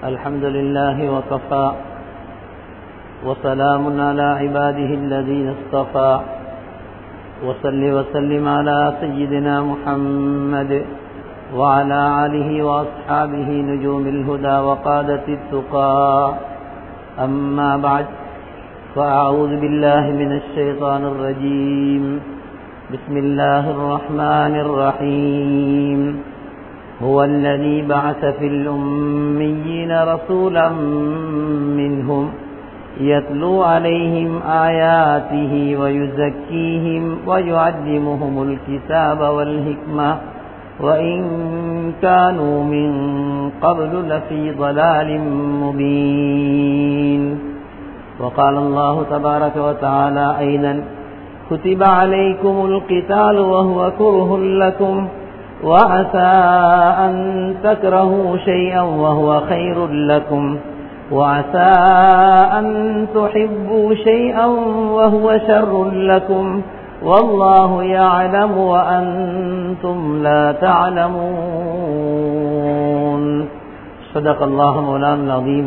الحمد لله وكفى وسلام على عباده الذين اصطفى وصل وسلم على سيدنا محمد وعلى آله وأصحابه نجوم الهدى وقادة التقى أما بعد فأعوذ بالله من الشيطان الرجيم بسم الله الرحمن الرحيم هو الذي بعث في الأميين رسولا منهم يتلو عليهم آياته ويزكيهم ويعلمهم الكتاب والحكمة وإن كانوا من قبل لفي ضلال مبين وقال الله تبارك وتعالى أيضا كتب عليكم القتال وهو كره لكم وعسى أن تكرهوا شيئا وهو خير لكم وعسى أن تحبوا شيئا وهو شر لكم والله يعلم وأنتم لا تعلمون صدق الله مولانا العظيم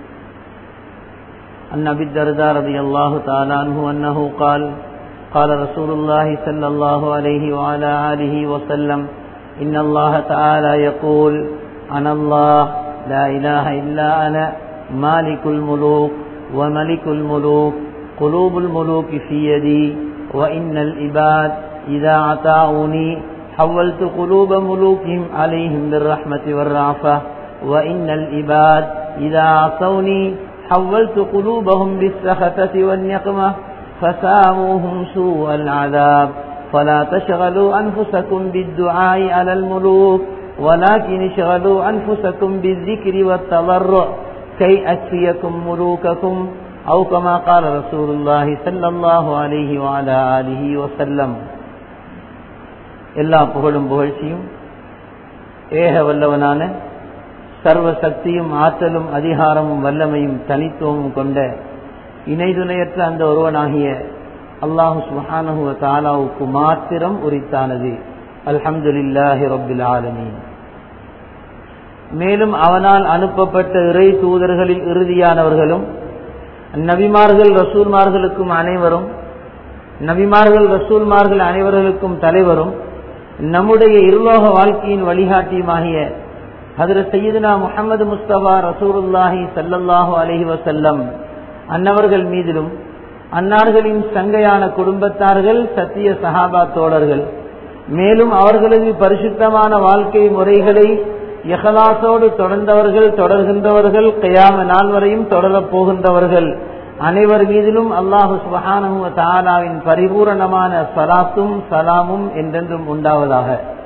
عن أبي الدرداء رضي الله تعالى عنه أنه قال قال رسول الله صلى الله عليه وعلى آله وسلم إن الله تعالى يقول أنا الله لا إله إلا أنا مالك الملوك وملك الملوك قلوب الملوك في يدي وإن العباد إذا عطاؤني حولت قلوب ملوكهم عليهم بالرحمة والرعفة وإن العباد إذا عصوني حولت قلوبهم بالسخطة والنقمة فساموهم سوء العذاب فلا تشغلوا أنفسكم بالدعاء على الملوك ولكن اشغلوا أنفسكم بالذكر والتضرع كي أكفيكم ملوككم أو كما قال رسول الله صلى الله عليه وعلى آله وسلم எல்லா புகழும் புகழ்ச்சியும் ஏக வல்லவனான சர்வ சக்தியும் ஆற்றலும் அதிகாரமும் வல்லமையும் தனித்துவமும் கொண்ட இணைதுணையற்ற அந்த ஒருவனாகிய அல்லாஹு சுஹானஹுவ தாலாவுக்கு மாத்திரம் உரித்தானது அல்ஹம்துலில்லாஹி ரபில் ஆலமீன் மேலும் அவனால் அனுப்பப்பட்ட இறை தூதர்களில் இறுதியானவர்களும் நபிமார்கள் ரசூல்மார்களுக்கும் அனைவரும் நபிமார்கள் ரசூல்மார்கள் அனைவர்களுக்கும் தலைவரும் நம்முடைய இருலோக வாழ்க்கையின் வழிகாட்டியுமாகிய ஹதரத் சையீதுனா முகமது முஸ்தபா ரசூருல்லாஹி சல்லல்லாஹு அலஹி வசல்லம் அன்னவர்கள் மீதிலும் அன்னார்களின் சங்கையான குடும்பத்தார்கள் சத்திய சஹாபா தோழர்கள் மேலும் அவர்களது பரிசுத்தமான வாழ்க்கை முறைகளை எஹலாசோடு தொடர்ந்தவர்கள் தொடர்கின்றவர்கள் கயாம நாள் வரையும் தொடரப் போகின்றவர்கள் அனைவர் மீதிலும் அல்லாஹு சுபஹானு தாலாவின் பரிபூரணமான சலாத்தும் சலாமும் என்றென்றும் உண்டாவதாக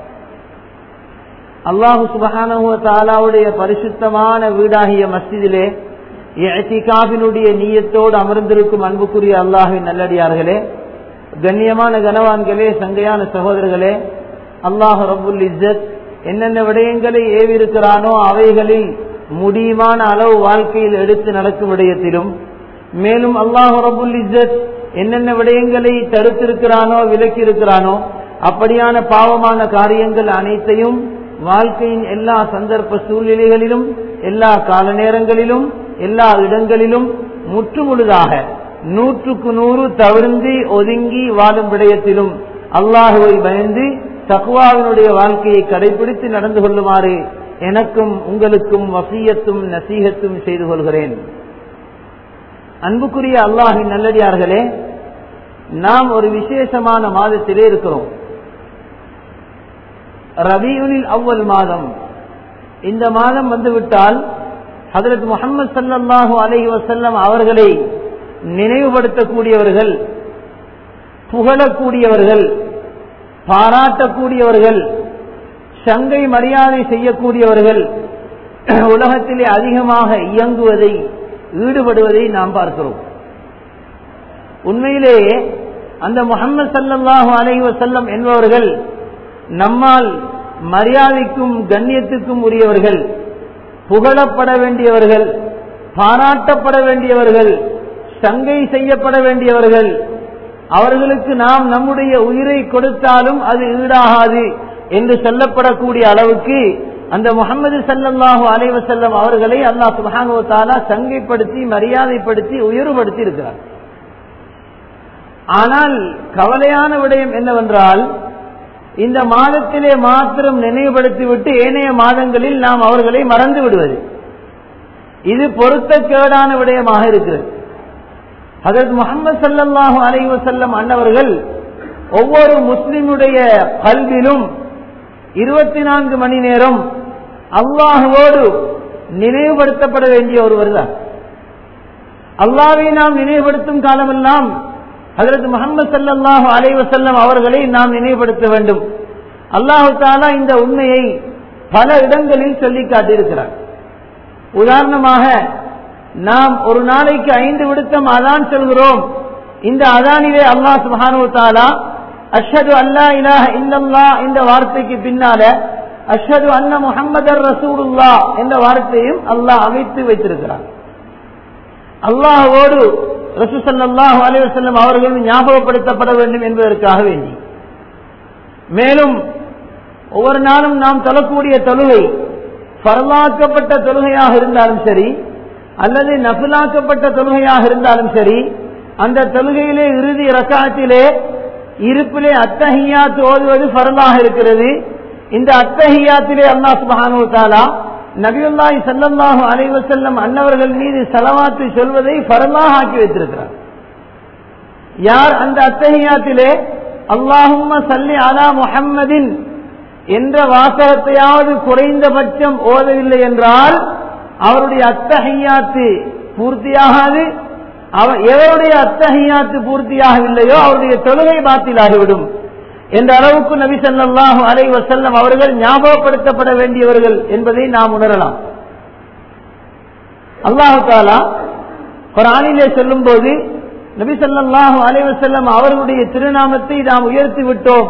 அல்லாஹு சுபஹானு தாலாவுடைய பரிசுத்தமான வீடாகிய மஸ்ஜிதிலே எத்திகாபினுடைய நீயத்தோடு அமர்ந்திருக்கும் அன்புக்குரிய அல்லாஹின் நல்லடியார்களே கண்ணியமான கனவான்களே சங்கையான சகோதரர்களே அல்லாஹ் ரபுல் இஸ்ஸத் என்னென்ன விடயங்களை ஏவிருக்கிறானோ அவைகளில் முடியுமான அளவு வாழ்க்கையில் எடுத்து நடக்கும் விடயத்திலும் மேலும் அல்லாஹ் ரபுல் இஸ்ஸத் என்னென்ன விடயங்களை தடுத்திருக்கிறானோ விலக்கி இருக்கிறானோ அப்படியான பாவமான காரியங்கள் அனைத்தையும் வாழ்க்கையின் எல்லா சந்தர்ப்ப சூழ்நிலைகளிலும் எல்லா கால நேரங்களிலும் எல்லா இடங்களிலும் முற்றுமுழுதாக நூற்றுக்கு நூறு தவிர்ந்து ஒதுங்கி வாழும் விடயத்திலும் அல்லாஹுவை பயந்து தக்குவாவினுடைய வாழ்க்கையை கடைபிடித்து நடந்து கொள்ளுமாறு எனக்கும் உங்களுக்கும் வசியத்தும் நசீகத்தும் செய்து கொள்கிறேன் அன்புக்குரிய அல்லாஹின் நல்லடியார்களே நாம் ஒரு விசேஷமான மாதத்திலே இருக்கிறோம் ரபியுனில் அவ்வல் மாதம் இந்த மாதம் வந்துவிட்டால் ஹதரத் முகமது சல்லாஹூ அலஹி வசல்லம் அவர்களை நினைவுபடுத்தக்கூடியவர்கள் புகழக்கூடியவர்கள் பாராட்டக்கூடியவர்கள் சங்கை மரியாதை செய்யக்கூடியவர்கள் உலகத்திலே அதிகமாக இயங்குவதை ஈடுபடுவதை நாம் பார்க்கிறோம் உண்மையிலேயே அந்த முகமது சல்லாஹூ அலஹி வசல்லம் என்பவர்கள் நம்மால் மரியாதைக்கும் கண்ணியத்துக்கும் உரியவர்கள் புகழப்பட வேண்டியவர்கள் பாராட்டப்பட வேண்டியவர்கள் சங்கை செய்யப்பட வேண்டியவர்கள் அவர்களுக்கு நாம் நம்முடைய உயிரை கொடுத்தாலும் அது ஈடாகாது என்று சொல்லப்படக்கூடிய அளவுக்கு அந்த முகமது சல்லல்லாஹு அலைவசல்லம் அவர்களை அல்லாஹ் சுபானுவத்தாலா சங்கைப்படுத்தி மரியாதைப்படுத்தி உயர்வுபடுத்தி இருக்கிறார் ஆனால் கவலையான விடயம் என்னவென்றால் இந்த மாதத்திலே மாத்திரம் நினைவுபடுத்திவிட்டு ஏனைய மாதங்களில் நாம் அவர்களை மறந்து விடுவது இது பொருத்தக்கேடான விடயமாக இருக்கிறது அதற்கு முகமது சல்லாஹூ அலைவசல்லம் அன்னவர்கள் ஒவ்வொரு முஸ்லிமுடைய கல்விலும் இருபத்தி நான்கு மணி நேரம் அல்லாஹுவோடு நினைவுபடுத்தப்பட வேண்டிய ஒருவர் தான் அல்லாவை நாம் நினைவுபடுத்தும் காலமெல்லாம் அதற்கு முகமது சல்லாஹூ அலைவசல்லம் அவர்களை நாம் நினைவுபடுத்த வேண்டும் அல்லாஹு தாலா இந்த உண்மையை பல இடங்களில் சொல்லி காட்டியிருக்கிறார் உதாரணமாக நாம் ஒரு நாளைக்கு ஐந்து விடுத்தம் அதான் சொல்கிறோம் இந்த அதானிலே அல்லாஹ் சுபானு தாலா அஷது அல்லா இலாஹ இல்லல்லா இந்த வார்த்தைக்கு பின்னால அஷது அன்ன முகமது ரசூலுல்லா என்ற வார்த்தையும் அல்லாஹ் அமைத்து வைத்திருக்கிறார் அல்லாஹோடு ரசூசல்லாஹு அலைவசல்லம் அவர்கள் ஞாபகப்படுத்தப்பட வேண்டும் என்பதற்காக வேண்டி மேலும் ஒவ்வொரு நாளும் நாம் தொழக்கூடிய தொழுகை பரலாக்கப்பட்ட தொழுகையாக இருந்தாலும் சரி அல்லது நபிலாக்கப்பட்ட தொழுகையாக இருந்தாலும் சரி அந்த தொழுகையிலே இறுதி ரக்காத்திலே இருப்பிலே அத்தஹியாத் ஓதுவது பரலாக இருக்கிறது இந்த அத்தஹியாத்திலே அல்லாஹ் சுபஹானு தாலா நபியுல்லாஹி சல்லல்லாஹு அலைவசல்லம் அன்னவர்கள் மீது செலவாத்து சொல்வதை பரலாக ஆக்கி வைத்திருக்கிறார் யார் அந்த அத்தஹியாத்திலே அல்லாஹும்ம சல்லி அலா முஹம்மதின் என்ற வாசகத்தையாவது குறைந்தபட்சம் ஓதவில்லை என்றால் அவருடைய அத்தஹையாத்து பூர்த்தியாகாது அவர் எவருடைய அத்தகையாத்து பூர்த்தியாகவில்லையோ அவருடைய தொழுகை பாத்திலாகிவிடும் என்ற அளவுக்கு நபி சல்லாஹு அலை வசல்லம் அவர்கள் ஞாபகப்படுத்தப்பட வேண்டியவர்கள் என்பதை நாம் உணரலாம் அல்லாஹு தாலா குரானிலே சொல்லும் போது நபி சல்லாஹு அலை வசல்லம் அவர்களுடைய திருநாமத்தை நாம் உயர்த்தி விட்டோம்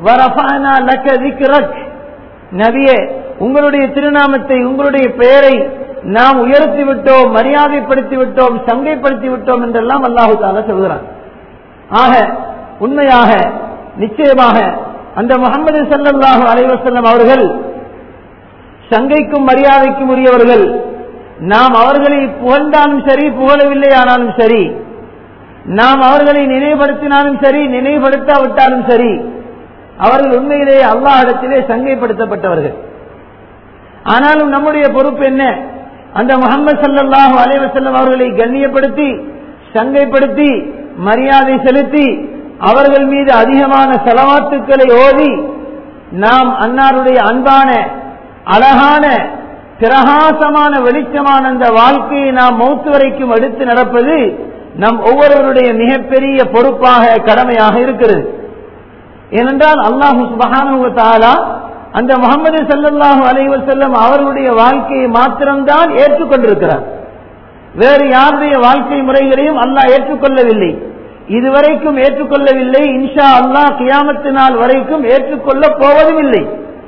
நபியே உங்களுடைய திருநாமத்தை உங்களுடைய பெயரை நாம் உயர்த்தி விட்டோம் மரியாதைப்படுத்தி விட்டோம் சங்கைப்படுத்தி விட்டோம் என்றெல்லாம் அல்லாஹு தாலா சொல்கிறான் ஆக உண்மையாக நிச்சயமாக அந்த முகமது சல்லாஹூ அலைவசல்லம் அவர்கள் சங்கைக்கும் மரியாதைக்கும் உரியவர்கள் நாம் அவர்களை புகழ்ந்தாலும் சரி புகழவில்லை ஆனாலும் சரி நாம் அவர்களை நினைவுபடுத்தினாலும் சரி நினைவுபடுத்தாவிட்டாலும் சரி அவர்கள் உண்மையிலேயே அல்லாஹ் இடத்திலே சங்கைப்படுத்தப்பட்டவர்கள் ஆனாலும் நம்முடைய பொறுப்பு என்ன அந்த முகமது சல்லாஹூ அலைவசல்லம் அவர்களை கண்ணியப்படுத்தி சங்கைப்படுத்தி மரியாதை செலுத்தி அவர்கள் மீது அதிகமான செலவாத்துக்களை ஓதி நாம் அன்னாருடைய அன்பான அழகான பிரகாசமான வெளிச்சமான அந்த வாழ்க்கையை நாம் மௌத்து வரைக்கும் எடுத்து நடப்பது நம் ஒவ்வொருவருடைய மிகப்பெரிய பொறுப்பாக கடமையாக இருக்கிறது ஏனென்றால் அல்லாஹு சுபகானுவத்தாலா அந்த முகமது சல்லாஹூ அலைவர் செல்லம் அவர்களுடைய வாழ்க்கையை மாத்திரம்தான் ஏற்றுக்கொண்டிருக்கிறார் வேறு யாருடைய வாழ்க்கை முறைகளையும் அல்லாஹ் ஏற்றுக்கொள்ளவில்லை இதுவரைக்கும் ஏற்றுக்கொள்ளவில்லை இன்ஷா அல்லாஹ் கியாமத்து நாள் வரைக்கும் ஏற்றுக்கொள்ளப் போவதும் இல்லை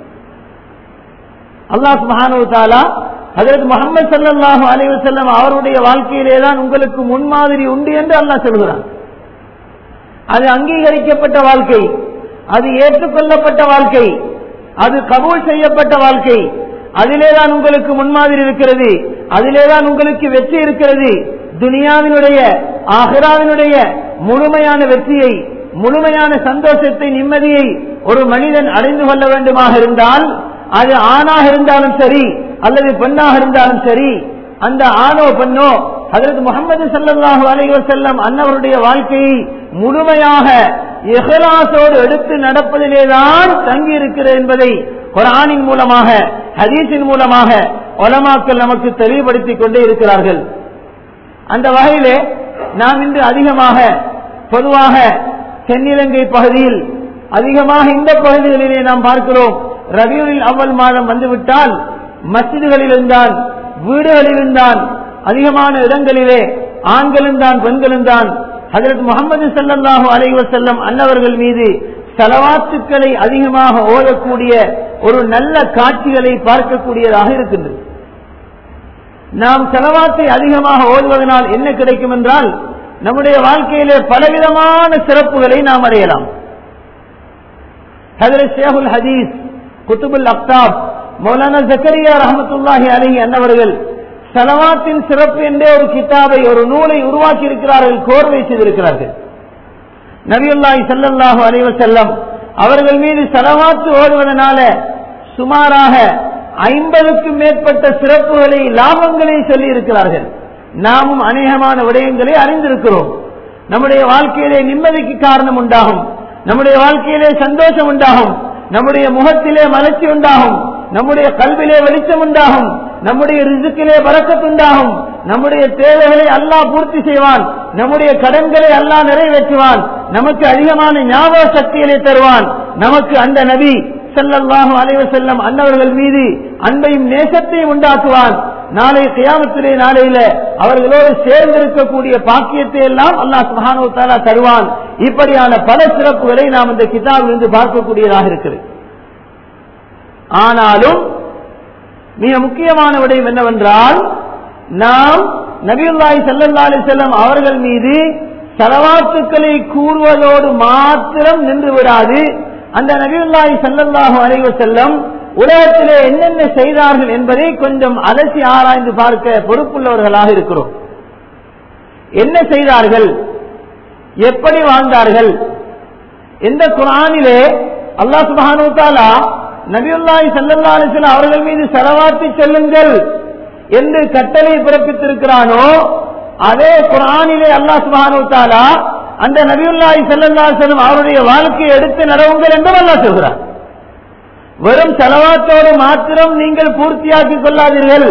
அல்லாஹ் மகானு தாலா அதற்கு முகமது சல்லாஹூ அலைவர் செல்லம் அவருடைய வாழ்க்கையிலே தான் உங்களுக்கு முன்மாதிரி உண்டு என்று அல்லாஹ் சொல்கிறான் அது அங்கீகரிக்கப்பட்ட வாழ்க்கை அது ஏற்றுக்கொள்ளப்பட்ட வாழ்க்கை அது கபூல் செய்யப்பட்ட வாழ்க்கை அதிலேதான் உங்களுக்கு முன்மாதிரி இருக்கிறது அதிலேதான் உங்களுக்கு வெற்றி இருக்கிறது துனியாவினுடைய ஆஹிராவினுடைய முழுமையான வெற்றியை முழுமையான சந்தோஷத்தை நிம்மதியை ஒரு மனிதன் அடைந்து கொள்ள வேண்டுமாக இருந்தால் அது ஆணாக இருந்தாலும் சரி அல்லது பெண்ணாக இருந்தாலும் சரி அந்த ஆணோ பெண்ணோ அதற்கு முகமது சல்லாஹூ அலைவர் செல்லம் அன்னவருடைய வாழ்க்கையை முழுமையாக இஹலாசோடு எடுத்து நடப்பதிலேதான் தங்கி இருக்கிறது என்பதை குரானின் மூலமாக ஹதீஸின் மூலமாக ஒலமாக்கள் நமக்கு தெளிவுபடுத்திக் கொண்டே இருக்கிறார்கள் அந்த வகையிலே நாம் இன்று அதிகமாக பொதுவாக தென்னிலங்கை பகுதியில் அதிகமாக இந்த பகுதிகளிலே நாம் பார்க்கிறோம் ரபியூரில் அவ்வல் மாதம் வந்துவிட்டால் மசிதிகளில் இருந்தால் வீடுகளில் இருந்தால் அதிகமான இடங்களிலே ஆண்களும் தான் பெண்களும் தான் அதற்கு முகமது சல்லாஹூ அலைவர் செல்லம் அன்னவர்கள் மீது செலவாத்துக்களை அதிகமாக ஓதக்கூடிய ஒரு நல்ல காட்சிகளை பார்க்கக்கூடியதாக இருக்கின்றது நாம் செலவாத்தை அதிகமாக ஓதுவதனால் என்ன கிடைக்கும் என்றால் நம்முடைய வாழ்க்கையிலே பலவிதமான சிறப்புகளை நாம் அடையலாம் ஹதரத் ஷேகுல் ஹதீஸ் குத்துபுல் அக்தாப் மௌலானா ஜக்கரியா ரஹமத்துல்லாஹி அலஹி அன்னவர்கள் சலவாத்தின் சிறப்பு என்றே ஒரு கிதாபை ஒரு நூலை உருவாக்கி இருக்கிறார்கள் கோர்வை செய்திருக்கிறார்கள் நபியுல்லாஹி ஸல்லல்லாஹு அலைஹி வஸல்லம் அவர்கள் மீது சலவாத்து ஓடுவதனால சுமாராக ஐம்பதுக்கும் மேற்பட்ட சிறப்புகளை லாபங்களை சொல்லி இருக்கிறார்கள் நாமும் அநேகமான விடயங்களை அறிந்திருக்கிறோம் நம்முடைய வாழ்க்கையிலே நிம்மதிக்கு காரணம் உண்டாகும் நம்முடைய வாழ்க்கையிலே சந்தோஷம் உண்டாகும் நம்முடைய முகத்திலே மலர்ச்சி உண்டாகும் நம்முடைய கல்விலே வெளிச்சம் உண்டாகும் நம்முடைய ரிசுக்கிலே பறக்கத்துண்டாகும் நம்முடைய தேவைகளை அல்லாஹ் பூர்த்தி செய்வான் நம்முடைய கடன்களை அல்லாஹ் நிறைவேற்றுவான் நமக்கு அதிகமான ஞாபக சக்திகளை தருவான் நமக்கு அந்த நபி ஸல்லல்லாஹு அலைஹி வஸல்லம் அன்னவர்கள் மீது அன்பையும் நேசத்தையும் உண்டாக்குவான் நாளை கியாமத்திலே நாளையில அவர்களோடு சேர்ந்திருக்கக்கூடிய பாக்கியத்தை எல்லாம் அல்லாஹ் சுப்ஹானஹு தஆலா தருவான் இப்படியான பல சிறப்புகளை நாம் இந்த கிதாபில் இருந்து பார்க்கக்கூடியதாக இருக்கிறது ஆனாலும் மிக முக்கியமான விடயம் என்னவென்றால் நாம் நபியுல்லாஹி ஸல்லல்லாஹு அலைஹி வஸல்லம் அவர்கள் மீது சலவாத்துக்களை கூறுவதோடு மாத்திரம் நின்று விடாது அந்த நபியுல்லாஹி ஸல்லல்லாஹு அலைஹி வஸல்லம் உலகத்திலே என்னென்ன செய்தார்கள் என்பதை கொஞ்சம் அலசி ஆராய்ந்து பார்க்க பொறுப்புள்ளவர்களாக இருக்கிறோம் என்ன செய்தார்கள் எப்படி வாழ்ந்தார்கள் எந்த குரானிலே அல்லாஹ் சுப்ஹானஹு வ தஆலா நபியுல்லாஹி ஸல்லல்லாஹு அலைஹி வஸல்லம் அவர்கள் மீது சலவாத்தி செல்லுங்கள் என்று கட்டளை பிறப்பித்திருக்கிறானோ அதே குரானிலே அல்லாஹ் சுப்ஹானஹு வ தஆலா அந்த நபியுல்லாஹி ஸல்லல்லாஹு அலைஹி வஸல்லம் அவருடைய வாழ்க்கையை எடுத்து நடவுங்கள் என்றும் அல்லாஹ் சொல்கிறார் வெறும் செலவாத்தோடு மாத்திரம் நீங்கள் பூர்த்தியாக்கிக் கொள்ளாதீர்கள்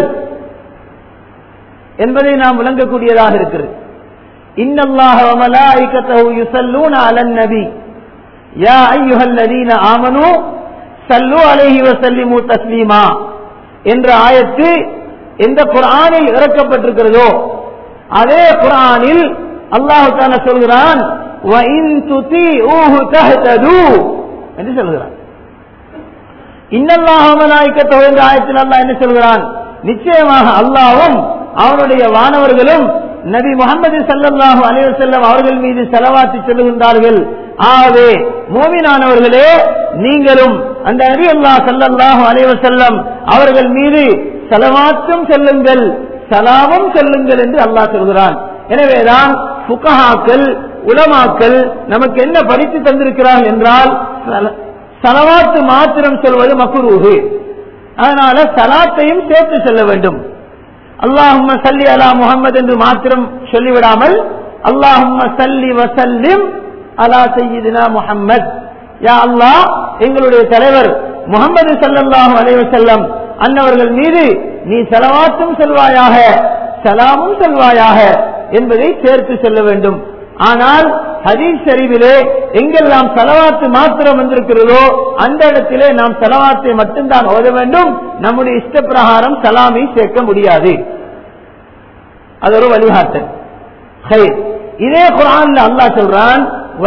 என்பதை நாம் விளங்கக்கூடியதாக இருக்கிறது இன்னல்லாஹ வ மலாயிகத்தஹு யுஸல்லூன அலன் நபி யா அய்யுஹல்லதீன ஆமனூ சல்லு அலைஹி வசல்லிமு தஸ்லீமா என்ற ஆயத்து எந்த குரானில் இறக்கப்பட்டிருக்கிறதோ அதே குரானில் அல்லாஹு தாலா சொல்கிறான் என்று சொல்கிறான் இன்னல்லாஹமலாய்க்கத்தோ என்ற ஆயத்தில் அல்லாஹ் என்ன சொல்கிறான் நிச்சயமாக அல்லாவும் அவனுடைய வானவர்களும் நபி முகமது சல்லாஹூ அலைவசல்லம் அவர்கள் மீது செலவாத்தி செல்லுகின்றார்கள் ஆகவே மோமினானவர்களே நீங்களும் அந்த நபி அல்லா சல்லாஹூ அலைவசல்லம் அவர்கள் மீது செலவாற்றும் செல்லுங்கள் சலாமும் செல்லுங்கள் என்று அல்லாஹ் சொல்கிறான் எனவேதான் புக்கஹாக்கள் உலமாக்கள் நமக்கு என்ன படித்து தந்திருக்கிறார்கள் என்றால் சலவாத்து மாத்திரம் சொல்வது மக்குரூஹு அதனால சலாத்தையும் சேர்த்து செல்ல வேண்டும் அல்லாஹும்ம சல்லி அலா முகமது என்று மாத்திரம் சொல்லிவிடாமல் அல்லாஹும்ம சல்லி வசல்லிம் அலா சையீதினா முஹம்மத் யா அல்லாஹ் எங்களுடைய தலைவர் முகமது சல்லல்லாஹு அலைஹி வஸல்லம் அன்னவர்கள் மீது நீ செலவாத்தும் செல்வாயாக சலாமும் செல்வாயாக என்பதை சேர்த்து செல்ல வேண்டும் ஆனால் ஹதீஸ் ஷரீஃபிலே எங்கெல்லாம் செலவாத்து மாத்திரம் வந்திருக்கிறதோ அந்த இடத்திலே நாம் செலவாத்தை மட்டும்தான் ஓத வேண்டும் நம்முடைய இஷ்ட பிரகாரம் சலாமை சேர்க்க முடியாது அது ஒரு வழிகாட்டல் இதே குரான்ல அல்லாஹ் சொல்றான்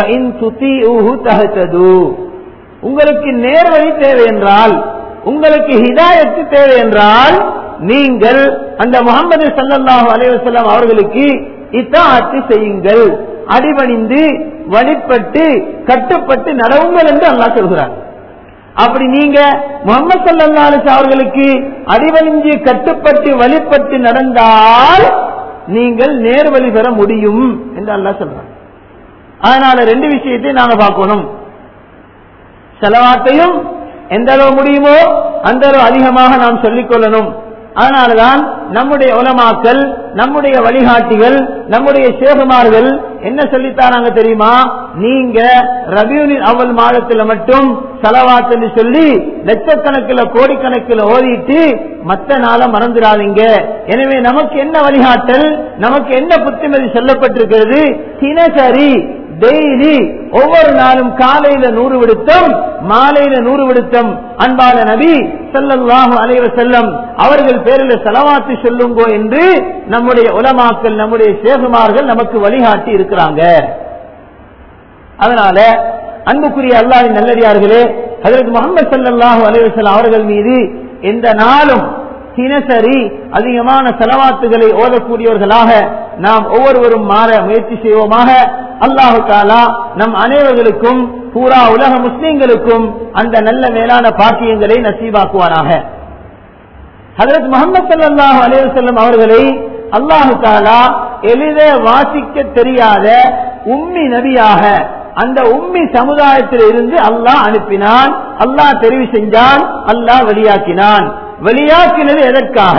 உங்களுக்கு நேர்வழி தேவை என்றால் உங்களுக்கு ஹிதாயத்து தேவை என்றால் நீங்கள் அந்த முகமது சல்லாஹூ அலைவசல்லாம் அவர்களுக்கு இத்தாத்து செய்யுங்கள் அடிபணிந்து வழிபட்டு கட்டுப்பட்டு நடவுங்கள் என்று அல்லாஹ் சொல்கிறார் அப்படி நீங்க முகமது சல்லா அலிஸ் அவர்களுக்கு அடிவணிஞ்சு கட்டுப்பட்டு வழிபட்டு நடந்தால் நீங்கள் நேர்வழி பெற முடியும் என்று அல்லாஹ் சொல்றார் அதனால ரெண்டு விஷயத்தை நாங்க பார்க்கணும் செலவாத்தையும் எந்த அளவு முடியுமோ அந்த அளவு அதிகமாக நாம் சொல்லிக் கொள்ளணும் அதனாலதான் நம்முடைய உலமாக்கள் நம்முடைய வழிகாட்டிகள் நம்முடைய சேகுமார்கள் என்ன சொல்லித்தாராங்க தெரியுமா நீங்க ரபியூனின் அவல் மாதத்துல மட்டும் செலவாத்துன்னு சொல்லி லட்சக்கணக்கில் கோடிக்கணக்கில் ஓதிட்டு மத்த நாள மறந்துடாதீங்க எனவே நமக்கு என்ன வழிகாட்டல் நமக்கு என்ன புத்திமதி சொல்லப்பட்டிருக்கிறது தினசரி டெய்லி ஒவ்வொரு நாளும் காலையில நூறு விடுத்தம் மாலையில நூறு விடுத்தம் அன்பான நபி செல்லல்லாஹு அலைவ செல்லம் அவர்கள் பேரில் செலவாத்து சொல்லுங்கோ என்று நம்முடைய உலமாக்கள் நம்முடைய சேகுமார்கள் நமக்கு வழிகாட்டி இருக்கிறாங்க அதனால அன்புக்குரிய அல்லாவின் நல்லடியார்களே அதற்கு முகமது சல்லாஹூ அலைவசல் அவர்கள் மீது எந்த நாளும் தினசரி அதிகமான செலவாத்துகளை ஓதக்கூடியவர்களாக நாம் ஒவ்வொருவரும் மாற முயற்சி செய்வோமாக அல்லாஹு தாலா நம் அனைவர்களுக்கும் பூரா உலக முஸ்லிம்களுக்கும் அந்த நல்ல மேலான பாக்கியங்களை நசீபாக்குவானாக ஹதரத் முகமது சல்லாஹூ அலைவசல்லம் அவர்களை அல்லாஹு தாலா எளித வாசிக்க தெரியாத உம்மி நபியாக அந்த உம்மி சமுதாயத்தில் இருந்து அல்லாஹ் அனுப்பினான் அல்லாஹ் தெரிவு செஞ்சான் அல்லாஹ் வெளியாக்கினான் வெளியாக்கினது எதற்காக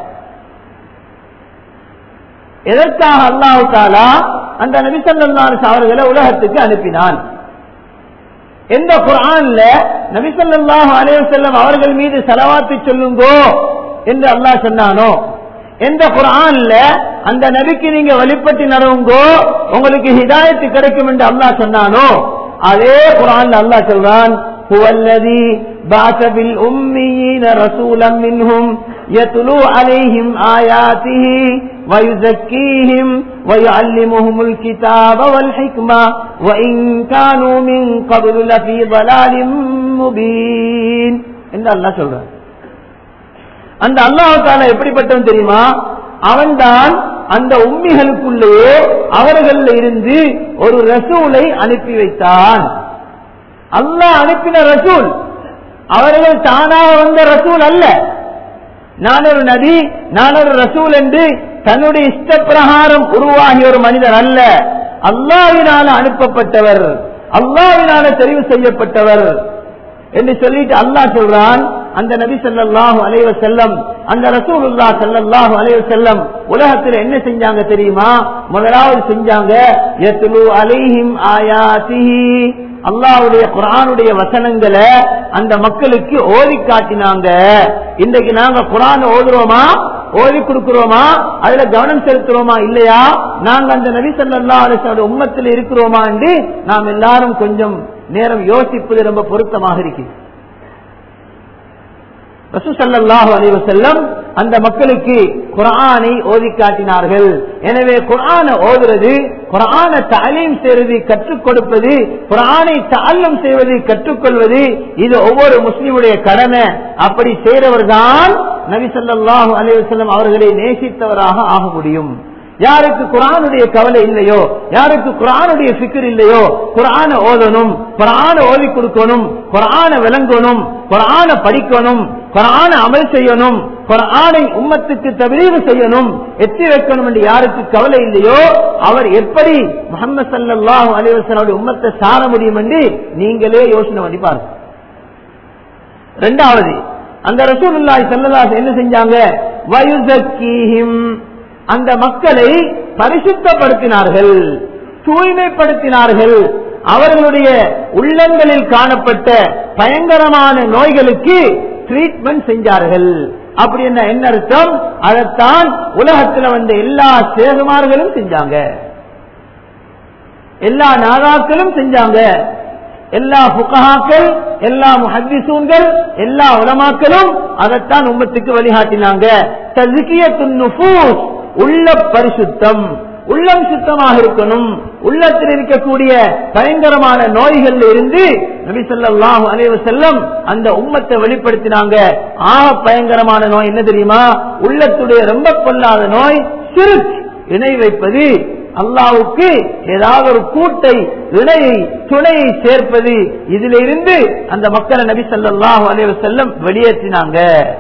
எதற்காக அல்லாஹு தாலா அந்த நபிசல்லாஸ் அவர்களை உலகத்துக்கு அனுப்பினான் எந்த குரான்ல நபிசல்லாஹு அலைவசல்லம் அவர்கள் மீது செலவாத்து சொல்லுங்கோ என்று அல்லாஹ் சொன்னானோ எந்த குரான்ல அந்த நபிக்கு நீங்க வழிபட்டு நடவுங்கோ உங்களுக்கு ஹிதாயத்து கிடைக்கும் என்று அல்லாஹ் சொன்னானோ அதே குரான்ல அல்லாஹ் சொல்றான் هو الذي بعث بالأميين رسولا منهم يتلو عليهم آياته ويزكيهم ويعلمهم الكتاب والحكمة وإن كانوا من قبل لفي ضلال مبين إن الله சொல்றான் அந்த அல்லாஹால எப்படிப்பட்டவன் தெரியுமா அவன்தான் அந்த உண்மைகளுக்குள்ளேயே அவர்கள் இருந்து ஒரு ரசூலை அனுப்பி வைத்தான் அல்லாஹ் அனுப்பின ரசூல் அவர்கள் தானாக வந்த ரசூல் அல்ல நான் ஒரு நபி நான் ஒரு ரசூல் என்று தன்னுடைய இஷ்ட பிரகாரம் உருவாகிய ஒரு மனிதர் அல்ல அல்லாவினால அனுப்பப்பட்டவர் அல்லாவினால தெரிவு செய்யப்பட்டவர் என்று சொல்லிட்டு அல்லாஹ் சொல்றான் அந்த நபி ஸல்லல்லாஹு அலைஹி வஸல்லம் அந்த ரசூலுல்லாஹ் ஸல்லல்லாஹு அலைஹி வஸல்லம் உலகத்துல என்ன செஞ்சாங்க தெரியுமா முதலாவது செஞ்சாங்க யத்லு அலைஹிம் ஆயாத்திஹி அல்லாஹ்வுடைய குர்ஆனுடைய வசனங்களை அந்த மக்களுக்கு ஓதி காட்டினாங்க இன்றைக்கு நாங்க குர்ஆன் ஓதுறோமா ஓதி கொடுக்கிறோமா அதுல கவனம் செலுத்துறோமா இல்லையா நாங்க அந்த நபி ஸல்லல்லாஹு அலைஹி வஸல்லம் உம்மத்தில் இருக்கிறோமா என்று நாம் எல்லாரும் கொஞ்சம் நேரம் யோசிப்பது ரொம்ப பொருத்தமாக இருக்கு ரசூசல்லாஹு அலைஹி வஸல்லம் அந்த மக்களுக்கு குர்ஆனை ஓதி காட்டினார்கள் எனவே குர்ஆனை ஓதுறது குர்ஆனை தாலீம் செய்வது கற்றுக் கொடுப்பது குர்ஆனை தாழ்லம் செய்வது கற்றுக்கொள்வது இது ஒவ்வொரு முஸ்லிமுடைய கடமை அப்படி செய்றவர்தான் நபி ஸல்லல்லாஹு அலைஹி வஸல்லம் அவர்களை நேசித்தவராக ஆக முடியும் யாருக்கு குரானுடைய கவலை இல்லையோ யாருக்கு குரானுடைய ஃபிக்கர் இல்லையோ குரான ஓதணும் குரான ஓதி கொடுக்கணும் குரான விளங்கணும் குரான படிக்கணும் குரான அமல் செய்யணும் குரானை உம்மத்துக்கு தவிரீவு செய்யணும் எத்தி வைக்கணும் என்று யாருக்கு கவலை இல்லையோ அவர் எப்படி முகமது சல்லாஹூ அலிவசனுடைய உம்மத்தை சார முடியும் என்று நீங்களே யோசனை பண்ணி பாருங்க ரெண்டாவது அந்த ரசூலுல்லாஹி ஸல்லல்லாஹு என்ன செஞ்சாங்க வயுசக்கீஹிம் அந்த மக்களை பரிசுத்தப்படுத்தினார்கள் தூய்மைப்படுத்தினார்கள் அவர்களுடைய உள்ளங்களில் காணப்பட்ட பயங்கரமான நோய்களுக்கு ட்ரீட்மெண்ட் செஞ்சார்கள் அப்படி என்ன என்ன அர்த்தம் அதைத்தான் உலகத்தில் வந்த எல்லா சேகுமார்களும் செஞ்சாங்க எல்லா நாதாக்களும் செஞ்சாங்க எல்லா புகஹாக்கள் எல்லா முஹத்திசூன்கள் எல்லா உலமாக்களும் அதைத்தான் உம்மத்துக்கு வழிகாட்டினாங்க தஸ்கியத்துன் நுஃபூஸ் உள்ள பரிசுத்தம் உள்ளம் சுத்தமாக இருக்கணும் உள்ளத்தில் இருக்கக்கூடிய பயங்கரமான நோய்கள் இருந்து நபி ஸல்லல்லாஹு அலைஹி வஸல்லம் அந்த உம்மத்தை வெளிப்படுத்தினாங்க ஆக பயங்கரமான நோய் என்ன தெரியுமா உள்ளத்துடைய ரொம்ப கொள்ளாத நோய் சிறுக் இணை வைப்பது அல்லாவுக்கு ஏதாவது ஒரு கூட்டை இணையை துணையை சேர்ப்பது இதுல இருந்து அந்த மக்களை நபி ஸல்லல்லாஹு அலைஹி வஸல்லம் வெளியேற்றினாங்க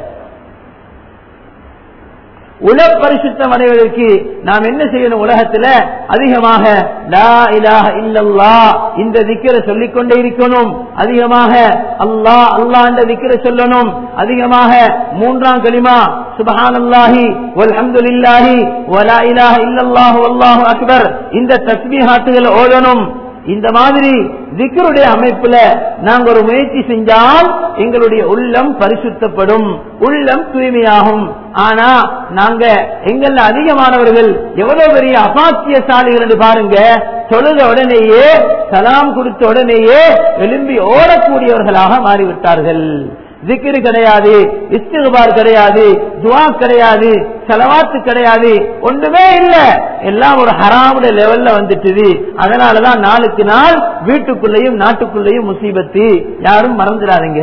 உல பரிசுத்தம் அடைவதற்கு நாம் என்ன செய்யணும் உலகத்துல அதிகமாக லா இலாஹ இல்லல்லா இந்த திக்கரை சொல்லிக் கொண்டே இருக்கணும் அதிகமாக அல்லாஹ் அல்லாஹ் என்ற திக்கரை சொல்லணும் அதிகமாக மூன்றாம் களிமா சுபஹானல்லாஹி வல்ஹம்துலில்லாஹி வலா இலாஹ இல்லல்லாஹு வல்லாஹு அக்பர் இந்த தஸ்பீஹாத்துகளை ஓதணும் இந்த மாதிரி திக்கருடைய அமைப்புல நாங்க ஒரு முயற்சி செஞ்சால் எங்களுடைய உள்ளம் பரிசுத்தப்படும் உள்ளம் தூய்மையாகும் ஆனா நாங்க எங்கள்ல அதிகமானவர்கள் எவ்வளவு பெரிய அபாக்கியசாலிகள் என்று பாருங்க தொழுத உடனேயே சலாம் கொடுத்த உடனேயே எழும்பி ஓடக்கூடியவர்களாக மாறிவிட்டார்கள் ஜிக்கிரு கிடையாது இஸ்திகுபார் கிடையாது துவா கிடையாது செலவாத்து கிடையாது ஒன்றுமே இல்ல எல்லாம் ஒரு ஹராமுடைய லெவல்ல வந்துட்டுது அதனாலதான் நாளுக்கு நாள் வீட்டுக்குள்ளேயும் நாட்டுக்குள்ளேயும் முசீபத்து யாரும் மறந்துடாதீங்க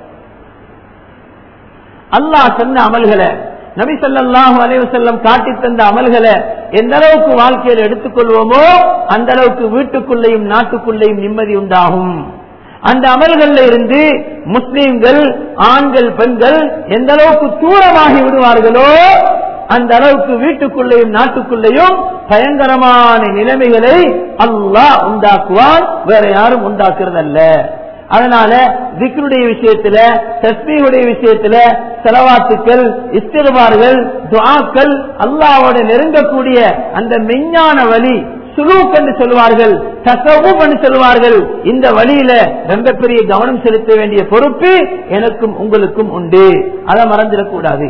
அல்லாஹ் சொன்ன அமல்களை நபி சொல்லாஹு அலைவசல்லம் காட்டி தந்த அமல்களை எந்த அளவுக்கு வாழ்க்கையில் எடுத்துக்கொள்வோமோ அந்த அளவுக்கு வீட்டுக்குள்ளேயும் நாட்டுக்குள்ளேயும் நிம்மதி உண்டாகும் அந்த அமல்கள்ல இருந்து முஸ்லிம்கள் ஆண்கள் பெண்கள் எந்த அளவுக்கு தூரமாகி விடுவார்களோ அந்த அளவுக்கு வீட்டுக்குள்ளேயும் நாட்டுக்குள்ளேயும் பயங்கரமான நிலைமைகளை அல்லாஹ் உண்டாக்குவான் வேற யாரும் உண்டாக்குறதல்ல அதனால திக்ருடைய விஷயத்துல தஸ்மீவுடைய விஷயத்துல செலவாத்துக்கள் இஸ்திருவார்கள் துவாக்கள் அல்லாவோட நெருங்கக்கூடிய அந்த மெஞ்ஞான வழி சுலூக் என்று சொல்வார்கள் தசவும் என்று சொல்வார்கள் இந்த வழியில ரொம்ப பெரிய கவனம் செலுத்த வேண்டிய பொறுப்பு எனக்கும் உங்களுக்கும் உண்டு அதை மறந்துடக்கூடாது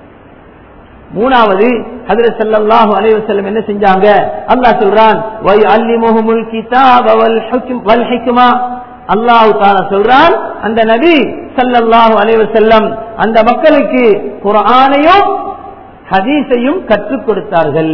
மூணாவது ஹதர ஸல்லல்லாஹு அலைஹி வஸல்லம் என்ன செஞ்சாங்க அல்லாஹ் சொல்றான் வை அல்லிமுஹுமுல் கிதாப வல் ஹுக்ம் வல் ஹிக்மா அல்லாஹ் தஆலா சொல்றான் அந்த நபி ஸல்லல்லாஹு அலைஹி வஸல்லம் அந்த மக்களுக்கு குர்ஆனையும் ஹதீஸையும் கற்றுக் கொடுத்தார்கள்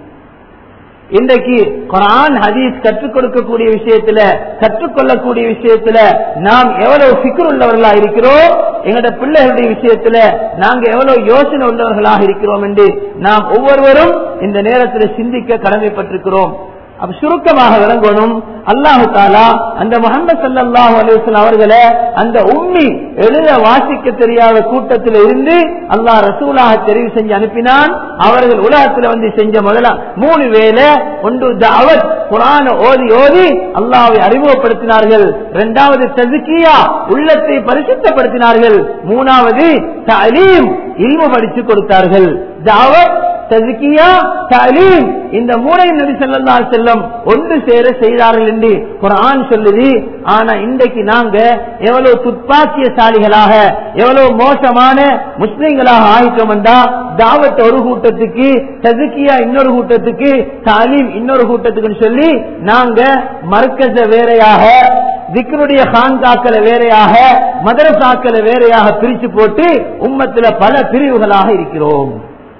இன்றைக்கு குரான் ஹதீஸ் கற்றுக் கொடுக்கக்கூடிய விஷயத்துல கற்றுக்கொள்ளக்கூடிய விஷயத்துல நாம் எவ்வளவு சிக்கர் உள்ளவர்களா இருக்கிறோம் எங்களோட பிள்ளைகளுடைய விஷயத்துல நாங்க எவ்வளவு யோசனை உள்ளவர்களாக இருக்கிறோம் என்று நாம் ஒவ்வொருவரும் இந்த நேரத்தில் சிந்திக்க கடமைப்பட்டிருக்கிறோம் அப்ப சுருக்கமாக விளங்கணும் அல்லாஹு தாலா அந்த முகமது சல்லாஹூ அலிவசன் அவர்களை அந்த உம்மி எழுத வாசிக்க தெரியாத கூட்டத்தில் இருந்து அல்லாஹ் ரசூலாக தெரிவு செஞ்சு அனுப்பினான் அவர்கள் உலகத்தில் வந்து செஞ்ச முதல்ல மூணு வேலை ஒன்று தாவத் குரான ஓதி ஓதி அல்லாவை அறிமுகப்படுத்தினார்கள் இரண்டாவது ததுக்கியா உள்ளத்தை பரிசுத்தப்படுத்தினார்கள் மூணாவது தலீம் இல்மு படித்து கொடுத்தார்கள் தாவத் ததுக்கியா தலீம் இந்த மூணையும் நபி ஸல்லல்லாஹு அலைஹி செல்லம் ஒன்று சேர செய்தார்கள் என்று குர்ஆன் சொல்லுது ஆனா இன்றைக்கு நாங்க எவ்வளவு துப்பாக்கியசாலிகளாக எவ்வளவு மோசமான முஸ்லிம்களாக ஆயிட்டோம் என்றா தாவத் ஒரு கூட்டத்துக்கு ததுக்கியா இன்னொரு கூட்டத்துக்கு தாலீம் இன்னொரு கூட்டத்துக்குன்னு சொல்லி நாங்க மர்க்கஸ வேறையாக திக்ருடைய கான்காக்களை வேறையாக மதரசாக்களை வேறையாக பிரிச்சு போட்டு உம்மத்துல பல பிரிவுகளாக இருக்கிறோம்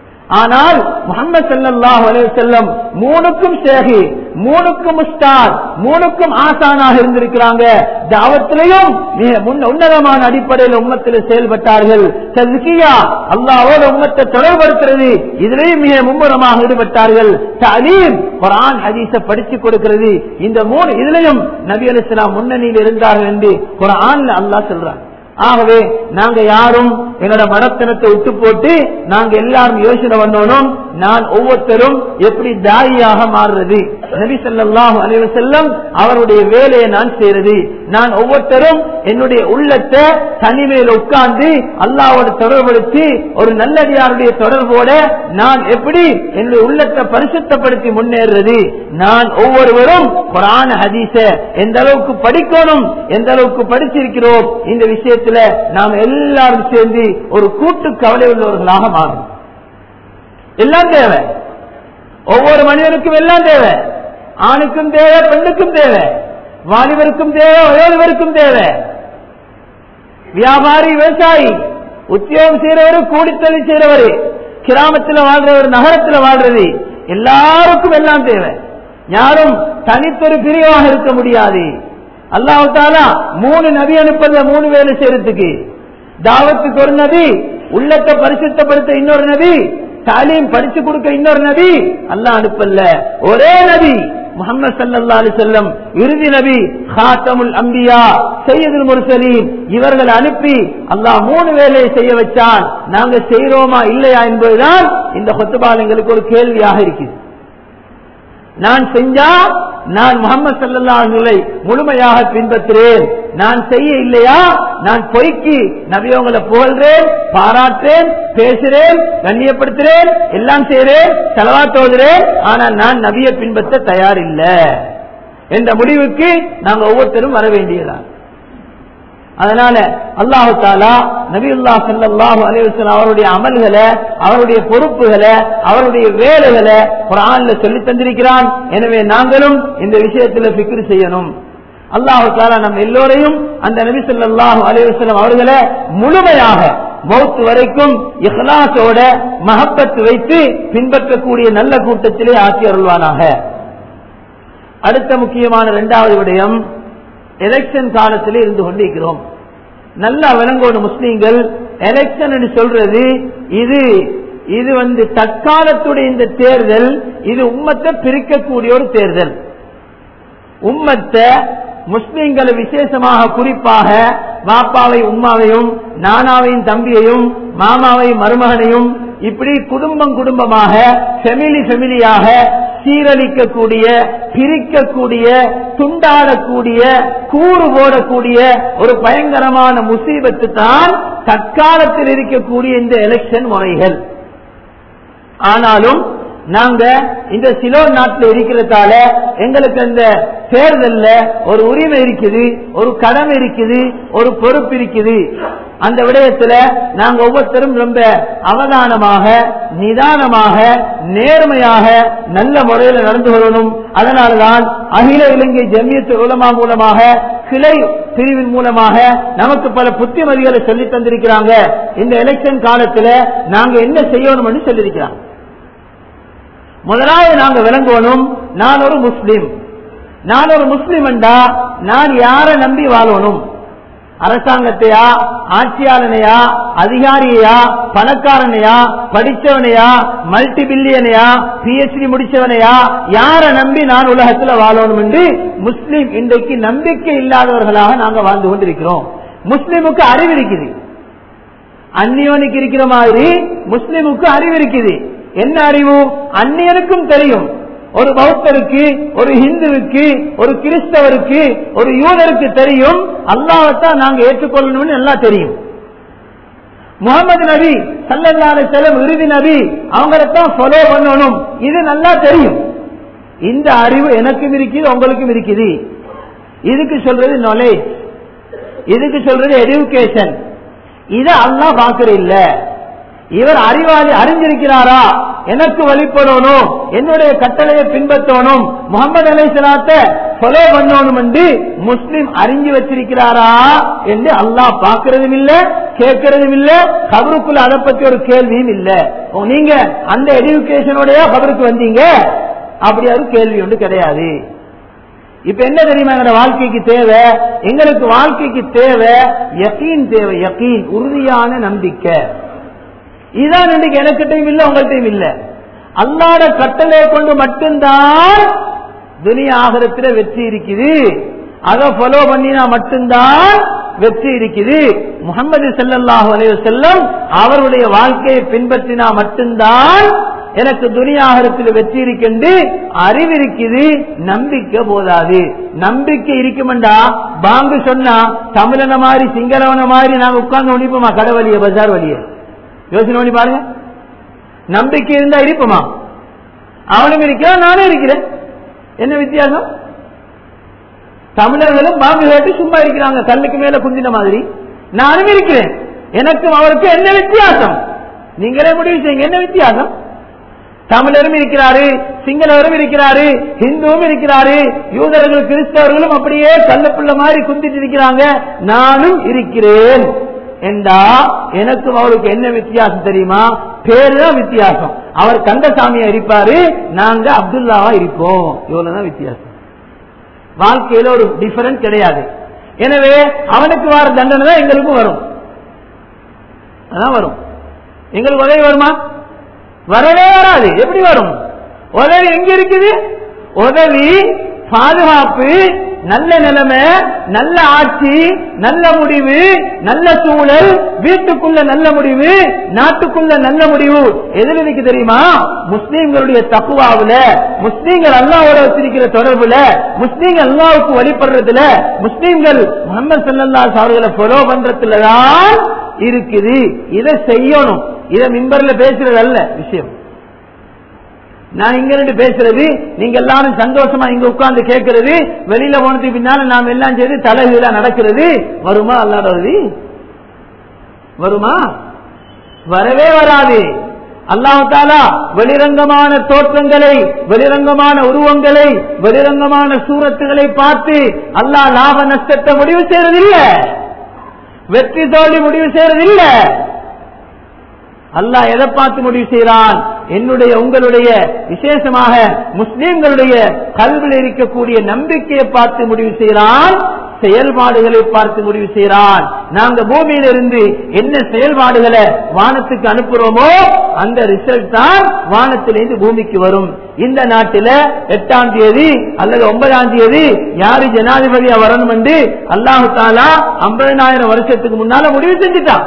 ஆனால் முகமது சல்லாஹ் செல்லம் மூணுக்கும் சேகி மூணுக்கும் உஸ்தாத் மூணுக்கும் ஆசானாக இருந்திருக்கிறாங்க தாவத்திலையும் மிக உன்னதமான அடிப்படையில் உம்மத்தில் செயல்பட்டார்கள் தஸ்கியா அல்லாவோட உம்மத்தை தொடர்படுத்துறது இதிலேயும் மிக மும்முரமாக ஈடுபட்டார்கள் தலீம் குரான் ஹதீஸ படிச்சு கொடுக்கிறது இந்த மூணு இதுலயும் நபி அலிஸ்லாம் முன்னணியில் இருந்தார்கள் என்று குரான்ல அல்லாஹ் சொல்றாங்க ஆகவே நாங்க யாரும் என்னோட மனத்தனத்தை விட்டு போட்டு நாங்க எல்லாரும் யோசனை பண்ணணும் நான் ஒவ்வொருத்தரும் எப்படி தாயியாக மாறுறது நபி சொல்லாஹு அலைவ செல்லம் அவருடைய வேலையை நான் செய்யறது நான் ஒவ்வொருத்தரும் என்னுடைய உள்ளத்தை தனிமையில் உட்கார்ந்து அல்லாவோட தொடர்படுத்தி ஒரு நல்லடியாருடைய தொடர்போட நான் எப்படி என்னுடைய உள்ளத்தை பரிசுத்தப்படுத்தி முன்னேறது நான் ஒவ்வொருவரும் குரான ஹதீஸ எந்த அளவுக்கு படிக்கணும் எந்த அளவுக்கு படிச்சிருக்கிறோம் இந்த விஷயத்துல நாம் எல்லாரும் சேர்ந்து ஒரு கூட்டு கவலை உள்ளவர்களாக மாறும் எல்லாம் தேவை ஒவ்வொரு மனிதனுக்கும் எல்லாம் தேவை ஆணுக்கும் தேவை பெண்ணுக்கும் தேவை வாலிபருக்கும் தேவை வயோதிபருக்கும் தேவை வியாபாரி விவசாயி உத்தியோகம் செய்யறவரு கூடித்தொழில் செய்யறவரு கிராமத்தில் வாழ்றவர் நகரத்தில் வாழ்றது எல்லாருக்கும் எல்லாம் தேவை யாரும் தனித்தொரு பிரிவாக இருக்க முடியாது அல்லாஹு தாலா மூணு நபி அனுப்பத மூணு வேலை செய்யறதுக்கு தாவத்துக்கு ஒரு நபி உள்ளத்தை பரிசுத்தப்படுத்த இன்னொரு நபி தாலீம் படிச்சு கொடுக்க இன்னொரு நபி அல்லாஹ் அனுப்பல்ல ஒரே நபி முகமது சல்லா அலி செல்லம் இறுதி நபி ஹாத்தமுல் அம்பியா செய்யதுல் முர்சலீன் இவர்கள் அனுப்பி அல்லாஹ் மூணு வேலையை செய்ய வச்சான் நாங்க செய்யறோமா இல்லையா என்பதுதான் இந்த கொத்துபால் எங்களுக்கு ஒரு கேள்வியாக இருக்குது நான் செஞ்சா நான் முகமது சல்லாஹுலை முழுமையாக பின்பற்றுறேன் நான் செய்ய இல்லையா நான் பொய்க்கு நபியவங்களை புகழ்றேன் பாராட்டுறேன் பேசுறேன் கண்ணியப்படுத்துறேன் எல்லாம் செய்யறேன் செலவா தோதுறேன் ஆனால் நான் நபியை பின்பற்ற தயார் இல்லை என்ற முடிவுக்கு நாங்க ஒவ்வொருத்தரும் வர வேண்டியதான் அதனால அல்லாஹு தாலா நபியுல்லா சல்லாஹூ அலிவசன் அவருடைய அமல்களை அவருடைய பொறுப்புகளை அவருடைய வேலைகளை குரான்ல சொல்லி தந்திருக்கிறான் எனவே நாங்களும் இந்த விஷயத்துல பிக்ரு செய்யணும் அல்லாஹு தாலா நம் எல்லோரையும் அந்த நபி சொல்லாஹு அலிவசலம் அவர்களை முழுமையாக மௌத்து வரைக்கும் இஹ்லாசோட மகப்பத்து வைத்து பின்பற்றக்கூடிய நல்ல கூட்டத்திலே ஆக்கி அருள்வானாக அடுத்த முக்கியமான இரண்டாவது விடயம் எலெக்ஷன் காலத்திலே இருந்து கொண்டிருக்கிறோம் நல்லா விளங்கோடு முஸ்லீம்கள் எலெக்ஷன் சொல்றது இது இது வந்து தற்காலத்துடைய இந்த தேர்தல் இது உம்மத்தை பிரிக்கக்கூடிய ஒரு தேர்தல் உம்மத்தை முஸ்லிம்களை விசேஷமாக குறிப்பாக பாப்பாவை உம்மாவையும் நானாவையும் தம்பியையும் மாமாவையும் மருமகனையும் இப்படி குடும்பம் குடும்பமாக ஃபெமிலி ஃபெமிலியாக சீரழிக்கக்கூடிய பிரிக்கக்கூடிய துண்டாடக்கூடிய கூறு போடக்கூடிய ஒரு பயங்கரமான முசீபத்து தான் தற்காலத்தில் இருக்கக்கூடிய இந்த எலெக்ஷன் முறைகள் ஆனாலும் நாங்க இந்த சிலோன் நாட்டில் இருக்கிறதால எங்களுக்கு அந்த தேர்தல்ல ஒரு உரிமை இருக்குது ஒரு கடமை இருக்குது ஒரு பொறுப்பு இருக்குது அந்த விடயத்துல நாங்க ஒவ்வொருத்தரும் ரொம்ப அவதானமாக நிதானமாக நேர்மையாக நல்ல முறையில் நடந்து கொள்ளணும் அதனால்தான் அகில இலங்கை ஜமியத்து உலமா மூலமாக கிளை பிரிவின் மூலமாக நமக்கு பல புத்திமதிகளை சொல்லி தந்திருக்கிறாங்க இந்த எலெக்ஷன் காலத்துல நாங்க என்ன செய்யணும்னு சொல்லியிருக்கிறாங்க முதலாவது நாங்க விளங்குவனும் நான் ஒரு முஸ்லிம் நான் ஒரு முஸ்லிம் என்றா நான் யாரை நம்பி வாழணும் அரசாங்கத்தையா ஆட்சியாளனையா அதிகாரியையா பணக்காரனையா படிச்சவனையா மல்டி பில்லியனையா பிஎச்டி முடிச்சவனையா யாரை நம்பி நான் உலகத்துல வாழணும் என்று முஸ்லிம் இன்றைக்கு நம்பிக்கை இல்லாதவர்களாக நாங்க வாழ்ந்து கொண்டிருக்கிறோம் முஸ்லிமுக்கு அறிவு இருக்குது அந்நியவனுக்கு இருக்கிற மாதிரி முஸ்லிமுக்கு அறிவு இருக்குது என்ன அறிவு அந்நியனுக்கும் தெரியும் ஒரு பௌத்தருக்கு ஒரு இந்துவுக்கு ஒரு கிறிஸ்தவருக்கு ஒரு யூதருக்கு தெரியும் அல்லாவத்தான் நாங்க ஏற்றுக்கொள்ளணும்னு எல்லாம் தெரியும் முகமது நபி சல்லல்லாஹு செல்லம் இறுதி நபி அவங்களைத்தான் ஃபாலோ பண்ணணும் இது நல்லா தெரியும் இந்த அறிவு எனக்கும் இருக்குது உங்களுக்கும் இருக்குது இதுக்கு சொல்றது நாலேஜ் இதுக்கு சொல்றது எடுகேஷன் இதை அல்லாஹ் பாக்குற இல்ல இவர் அறிவாளி அறிஞ்சிருக்கிறாரா எனக்கு வழிபடணும் என்னுடைய கட்டளையை பின்பற்றணும் முகமது அலை சலாத்த ஃபாலோ பண்ணணும் என்று முஸ்லிம் அறிஞ்சு வச்சிருக்கிறாரா என்று அல்லாஹ் பாக்குறதும் இல்ல கேட்கறதும் இல்ல கபருக்குள்ள அதை பத்தி ஒரு கேள்வியும் இல்ல நீங்க அந்த எடுகேஷனோடய கபருக்கு வந்தீங்க அப்படி ஒரு கேள்வி ஒன்று கிடையாது இப்ப என்ன தெரியுமா எங்க வாழ்க்கைக்கு தேவை எங்களுக்கு வாழ்க்கைக்கு தேவை யக்கீன் தேவை யக்கீன் உறுதியான நம்பிக்கை இதான் இன்னைக்கு எனக்கிட்டையும் இல்ல உங்கள்கிட்டையும் இல்ல அல்லாட கட்டளை கொண்டு மட்டும்தான் துனியா ஆகரத்தில் வெற்றி இருக்குது அதை ஃபாலோ பண்ணினா மட்டும்தான் வெற்றி இருக்குது முகமது செல்லல்லாஹு அலைய செல்லம் அவருடைய வாழ்க்கையை பின்பற்றினா மட்டும்தான் எனக்கு துனியாகரத்தில் வெற்றி இருக்கின்று அறிவு இருக்குது நம்பிக்கை போதாது நம்பிக்கை இருக்குமெண்டா பாங்கு சொன்னா தமிழன மாதிரி சிங்களவன மாதிரி நாங்க உட்கார்ந்து ஒழிப்போமா கடை வழிய பஜார் வழிய யோசனை பண்ணி பாருங்க நம்பிக்கை இருந்தா இருப்போமா அவனும் இருக்கிறான் நானும் இருக்கிறேன் என்ன வித்தியாசம் தமிழர்களும் பாம்பு கேட்டு சும்மா இருக்கிறாங்க கல்லுக்கு மேல குந்தின மாதிரி நானும் இருக்கிறேன் எனக்கும் அவருக்கும் என்ன வித்தியாசம் நீங்களே முடிவு செய்யுங்க என்ன வித்தியாசம் தமிழரும் இருக்கிறாரு சிங்களவரும் இருக்கிறாரு ஹிந்துவும் இருக்கிறாரு யூதர்கள் கிறிஸ்தவர்களும் அப்படியே கல்லுப்புள்ள மாதிரி குந்திட்டு இருக்கிறாங்க நானும் இருக்கிறேன் என்றா எனக்கும் அவருக்கு என்ன வித்தியாசம் தெரியுமா பேரு தான் வித்தியாசம் அவர் கந்தசாமியா இருப்பாரு நாங்க அப்துல்லாவா இருப்போம் இவ்வளவுதான் வித்தியாசம் வாழ்க்கையில ஒரு டிஃபரன்ஸ் கிடையாது எனவே அவனுக்கு வர தண்டனை தான் எங்களுக்கும் வரும் அதான் வரும் எங்களுக்கு உதவி வருமா வரவே வராது எப்படி வரும் உதவி எங்க இருக்குது உதவி பாதுகாப்பு நல்ல நிலைமை நல்ல ஆட்சி நல்ல முடிவு நல்ல சூழல் வீட்டுக்குள்ள நல்ல முடிவு நாட்டுக்குள்ள நல்ல முடிவு எதுல இருக்கு தெரியுமா முஸ்லீம்களுடைய தப்புவாவுல முஸ்லீம்கள் அல்லாவோட வச்சிருக்கிற தொடர்புல முஸ்லீம்கள் அல்லாவுக்கு வழிபடுறதுல முஸ்லீம்கள் முகமது சல்லா அவர்களை ஃபாலோ பண்றதுலதான் இருக்குது இதை செய்யணும் இதை மிம்பர்ல பேசுறது அல்ல விஷயம் நான் இங்க இருந்து பேசுறது நீங்க எல்லாரும் சந்தோஷமா இங்க உட்கார்ந்து கேட்கறது வெளியில போனதுக்கு பின்னால நாம் எல்லாம் செய்து தலைகீழா நடக்கிறது வருமா அல்லாதது வருமா வரவே வராது அல்லாஹு தாலா வெளிரங்கமான தோற்றங்களை வெளிரங்கமான உருவங்களை வெளிரங்கமான சூரத்துகளை பார்த்து அல்லாஹ் லாப நஷ்டத்தை முடிவு செய்யறதில்ல வெற்றி தோல்வி முடிவு செய்யறதில்ல அல்லாஹ் எதை பார்த்து முடிவு செய்கிறான் என்னுடைய உங்களுடைய விசேஷமாக முஸ்லிம்களுடைய கல்வியில் இருக்கக்கூடிய நம்பிக்கையை பார்த்து முடிவு செய்கிறான் செயல்பாடுகளை பார்த்து முடிவு செய்கிறான் நாங்க பூமியிலிருந்து என்ன செயல்பாடுகளை வானத்துக்கு அனுப்புறோமோ அந்த ரிசல்ட் தான் வானத்திலிருந்து பூமிக்கு வரும் இந்த நாட்டில எட்டாம் தேதி அல்லது ஒன்பதாம் தேதி யாரு ஜனாதிபதியா வரணும் என்று அல்லாஹு தாலா ஐம்பதனாயிரம் வருஷத்துக்கு முன்னால முடிவு செஞ்சுட்டான்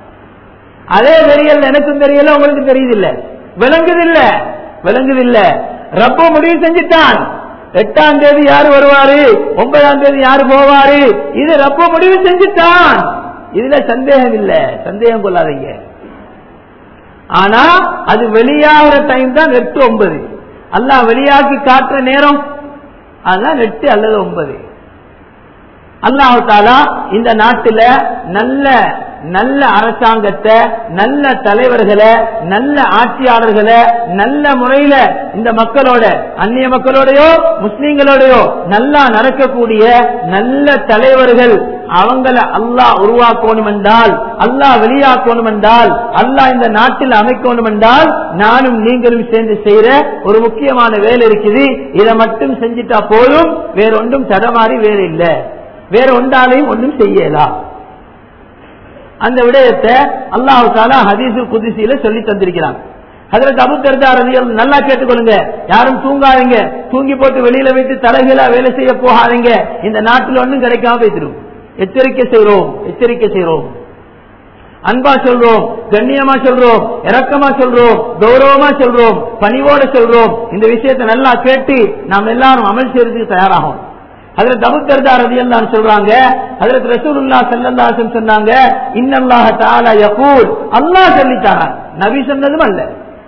அதே தெரியல எனக்கும் தெரியல உங்களுக்கு தெரியுது இல்ல விளங்குது இல்ல விளங்குது இல்ல ரப்ப முடிவு செஞ்சுட்டான் எட்டாம் தேதி யாரு வருவாரு ஒன்பதாம் தேதி யாரு போவாரு இது ரப்ப முடிவு செஞ்சுட்டான் இதுல சந்தேகம் இல்ல சந்தேகம் கொள்ளாதீங்க ஆனா அது வெளியாகிற டைம் தான் எட்டு ஒன்பது அல்லாஹ் வெளியாக்கி காட்டுற நேரம் அதுதான் எட்டு அல்லது ஒன்பது அல்லாஹு தாலா இந்த நாட்டுல நல்ல நல்ல அரசாங்கத்தை நல்ல தலைவர்களை நல்ல ஆட்சியாளர்களை நல்ல முறையில இந்த மக்களோட அந்நிய மக்களோடயோ முஸ்லீம்களோடயோ நல்லா நடக்கக்கூடிய நல்ல தலைவர்கள் அவங்கள அல்லாஹ் உருவாக்கணும் என்றால் அல்லாஹ் வெளியாக்கணும் என்றால் அல்லாஹ் இந்த நாட்டில் அமைக்கணும் என்றால் நானும் நீங்களும் சேர்ந்து செய்யற ஒரு முக்கியமான வேலை இருக்குது இதை மட்டும் செஞ்சுட்டா போதும் வேற ஒன்றும் தடமாறி வேற இல்லை வேற ஒன்றாலையும் ஒன்றும் செய்யலாம் அந்த விடயத்தை அல்லாஹு தாலா ஹதீசு குதிசியில சொல்லி தந்திருக்கிறான் அதுல அபு தர்தா ரலியல் நல்லா கேட்டுக்கொள்ளுங்க யாரும் தூங்காதீங்க தூங்கி போட்டு வெளியில வைத்து தலைகளா வேலை செய்ய போகாதீங்க இந்த நாட்டில் ஒன்றும் கிடைக்காம போய்த்திரும் எச்சரிக்கை செய்றோம் எச்சரிக்கை செய்றோம் அன்பா சொல்றோம் கண்ணியமா சொல்றோம் இரக்கமா சொல்றோம் கௌரவமா சொல்றோம் பணிவோட சொல்றோம் இந்த விஷயத்தை நல்லா கேட்டு நாம் எல்லாரும் அமல் செய்யறதுக்கு தயாராகும் அதுல தபுத்தர்தா ரதியல்லான்னு சொல்றாங்க அதுல ரசூலுல்லா ஸல்லல்லாஹு சொன்னாங்க இன்னல்லாஹ தஆலா யகூல் அல்லாஹ் சொல்லித்தாரான் நபி சொன்னதும் அல்ல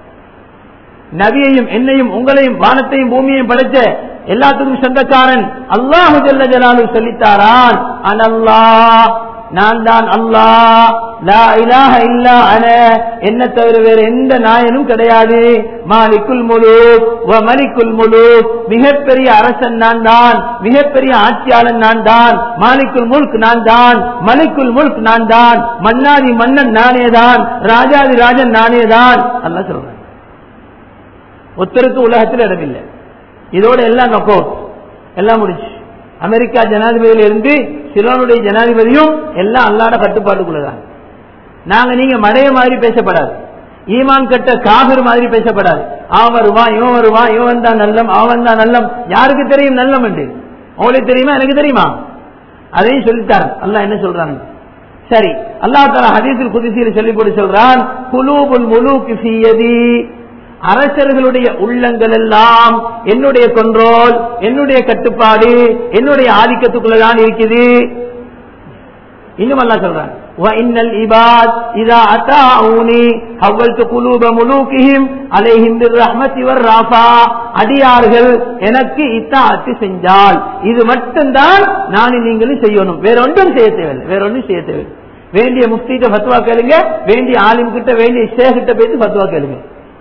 நபியையும் என்னையும் உங்களையும் வானத்தையும் பூமியையும் படைத்த எல்லாத்துக்கும் சொந்தக்காரன் அல்லாஹு ஜல்ல ஜலாலு சொல்லித்தாரான் அனல்லாஹ் நான் தான் அல்லாஹ் லா இலாஹ இல்லா அன என்ன தவிர வேற எந்த நாயனும் கிடையாது மாலிக்குல் முழு மலிக்குல் முழு மிகப்பெரிய அரசன் நான் தான் மிகப்பெரிய ஆட்சியாளன் நான் தான் மாலிக்குல் முல்க் நான் தான் மலிக்குல் முல்க் நான் தான் மன்னாதி மன்னன் நானே தான் ராஜாதி ராஜன் நானே தான் அல்ல சொல்றேன் ஒருத்தருக்கு உலகத்தில் இடமில்லை இதோட எல்லாம் நொக்கோ எல்லாம் முடிச்சு அமெரிக்கா ஜனாதிபதியில இருந்து சிலோனுடைய ஜனாதிபதியும் எல்லாம் அல்லாட கட்டுப்பாட்டுக்குள்ளதான் நாங்க நீங்க மடைய மாதிரி பேசப்படாது ஈமான் கட்ட காபிர் மாதிரி பேசப்படாது அவன் வருவான் இவன் வருவான் இவன் தான் நல்லம் அவன் தான் நல்லம் யாருக்கு தெரியும் நல்லம் என்று உங்களுக்கு தெரியுமா எனக்கு தெரியுமா அதையும் சொல்லித்தார் அல்லாஹ் என்ன சொல்றாங்க சரி அல்லா தாலா ஹதீஸில் குதிசியில் சொல்லி போட்டு சொல்றான் குலூபுல் முழு கிசியதி அரசர்களுடைய உள்ளங்கள் எல்லாம் என்னுடைய கொன்றோல் என்னுடைய கட்டுப்பாடு என்னுடைய ஆதிக்கத்துக்குள்ளதான் இருக்குது இன்னும் அல்லா சொல்றான் وَإِنَّ الْعِبَادَ إِذَا أَطَاعُونِي حَوَّلْتُ قُلُوبَ مُلُوكِهِمْ عَلَيْهِمْ بِالرَّحْمَةِ وَالرَّافَاءِ அடியார்கள் எனக்கு இத்தாத்து செஞ்சால் இது மட்டும்தான் நான் நீங்களும் செய்யணும் வேற ஒன்றும் செய்ய தேவையில்லை வேற ஒன்றும் செய்ய தேவையில்லை வேண்டிய முஃப்திட்ட ஃபத்வா கேளுங்க வேண்டிய ஆலிம் கிட்ட வேண்டிய ஷேகிட்ட போயிட்டு ஃபத்வா கேளுங்க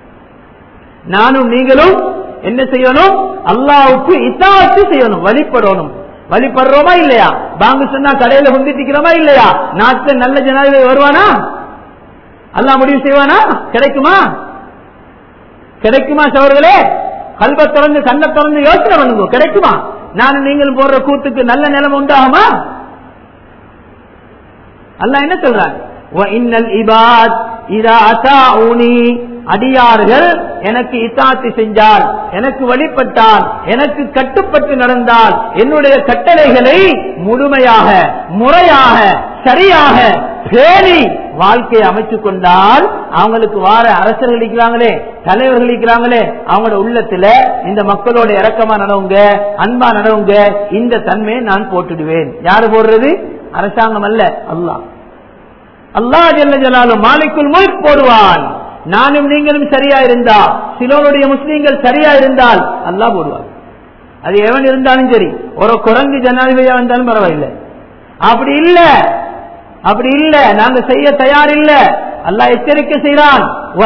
நானும் நீங்களும் என்ன செய்யணும் அல்லாவுக்கு இத்தாத்து செய்யணும் வழிபடணும் வழிபடுறோமா இல்லையா பாங்கு சொன்னா கடையில குந்திட்டிக்கிறோமா இல்லையா நாட்டுல நல்ல ஜனாதிபதி வருவானா அல்லா முடிவு செய்வானா கிடைக்குமா கிடைக்குமா சவர்களே கல்வ திறந்து கண்ணை திறந்து யோசனை பண்ணுங்க கிடைக்குமா நானும் நீங்களும் போடுற கூத்துக்கு நல்ல நிலைமை உண்டாகுமா அல்ல என்ன சொல்றாங்க அடியார்கள் எனக்கு இத்தாத்து செஞ்சால் எனக்கு வழிபட்டால் எனக்கு கட்டுப்பட்டு நடந்தால் என்னுடைய கட்டளைகளை முழுமையாக முறையாக சரியாக பேணி வாழ்க்கையை அமைத்துக் கொண்டால் அவங்களுக்கு வார அரசர்கள் இருக்கிறாங்களே தலைவர்கள் இருக்கிறாங்களே அவங்களோட உள்ளத்துல இந்த மக்களோட இறக்கமா நடவுங்க அன்பா நடவுங்க இந்த தன்மையை நான் போட்டுடுவேன் யாரு போடுறது அரசாங்கம் அல்ல அல்லாஹ் அல்லா ஜல்ல ஜலாலும் மாலிக்குள் முல்க் போடுவான் நானும் நீங்களும் சரியா இருந்தா சிலோனுடைய முஸ்லீம்கள் சரியா இருந்தால் அல்லாஹ் போடுவார் அது எவன் இருந்தாலும் சரி ஒரு குரங்கு ஜனாதிபதியா வந்தாலும் பரவாயில்லை அப்படி இல்ல அப்படி இல்ல நாங்க செய்ய தயார் இல்ல அல்லாஹ் எச்சரிக்கை செய்யறான்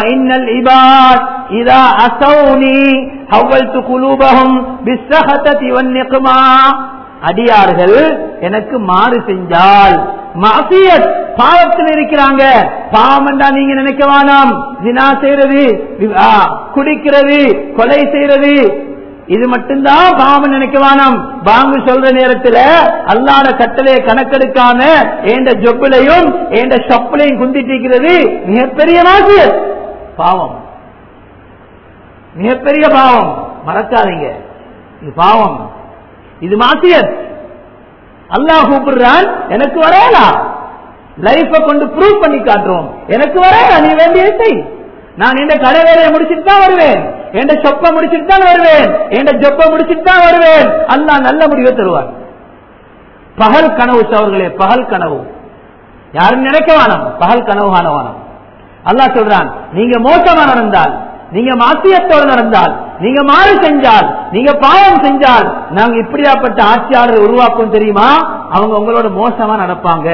இதா அசௌனி ஹவ்வல்து குலூபஹும் பிஸ்ஸஹததி வன்னிக்மா அடியார்கள் எனக்கு மாறு செஞ்சால் மாசியத் பாவத்தில் இருக்கிறாங்க பாவம் என்றா நீங்க நினைக்க வேணாம் தினா செய்யறது குடிக்கிறது கொலை செய்யறது இது மட்டும்தான் பாவம் நினைக்க வேணாம் பாங்கு சொல்ற நேரத்துல அல்லாத கட்டளையை கணக்கெடுக்காம ஏண்ட ஜொப்பிலையும் ஏண்ட ஷொப்பிலையும் குந்திட்டிருக்கிறது மிகப்பெரிய மாசியர் பாவம் மிகப்பெரிய பாவம் மறக்காதீங்க இது பாவம் இது மாசியர் அல்லாஹ் கூப்பிடுறான் எனக்கு வரையலா லைஃப கொண்டு ப்ரூவ் பண்ணி காட்டுறோம் எனக்கு வரையலா நீ வேண்டிய செய் நான் இந்த கடை வேலையை முடிச்சுட்டு தான் வருவேன் என் சொப்ப முடிச்சுட்டு தான் வருவேன் என் ஜொப்ப முடிச்சுட்டு தான் வருவேன் அல்லாஹ் நல்ல முடிவை தருவார் பகல் கனவு சவர்களே பகல் கனவு யாரும் நினைக்க வேணாம் பகல் கனவு காண வேணாம் அல்லாஹ் சொல்றான் நீங்க மோசமா நடந்தால் நீங்க மாத்தியத்தோடு நடந்தால் நீங்க மாறு செஞ்சால் நீங்க பாவம் செஞ்சால் நாங்க இப்படியாப்பட்ட ஆட்சியாளரை உருவாக்கும் தெரியுமா அவங்க உங்களோட மோசமா நடப்பாங்க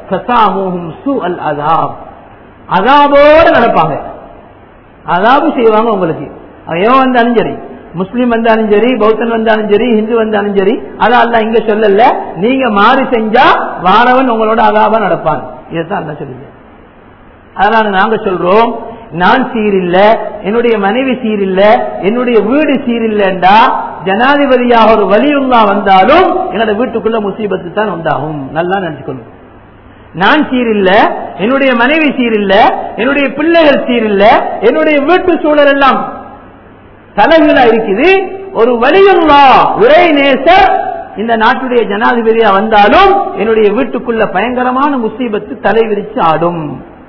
அதாபோடு நடப்பாங்க அதாபு செய்வாங்க உங்களுக்கு எவன் வந்தாலும் சரி முஸ்லீம் வந்தாலும் சரி பௌத்தன் வந்தாலும் சரி ஹிந்து வந்தாலும் சரி அதான் இங்க சொல்லல நீங்க மாறு செஞ்சா வாரவன் உங்களோட அதாபா நடப்பான் இதைத்தான் அல்ல சொல்லுங்க அதனால நாங்க சொல்றோம் நான் சீரில்ல என்னுடைய மனைவி சீரில்ல என்னுடைய வீடு சீரில்லண்டா ஜனாதிபதியாக ஒரு வலியுள்ளா வந்தாலும் என்னோட வீட்டுக்குள்ள முசீபத்து தான் உண்டாகும் நல்லா நினைச்சுக்கணும் நான் சீரில்ல என்னுடைய மனைவி சீரில்ல என்னுடைய பிள்ளைகள் சீரில்ல என்னுடைய வீட்டு சூழல் எல்லாம் தலைகளா இருக்குது ஒரு வலியுள்ளா உரை நேசர் இந்த நாட்டுடைய ஜனாதிபதியா வந்தாலும் என்னுடைய வீட்டுக்குள்ள பயங்கரமான முசீபத்து தலை விரிச்சு ஆடும்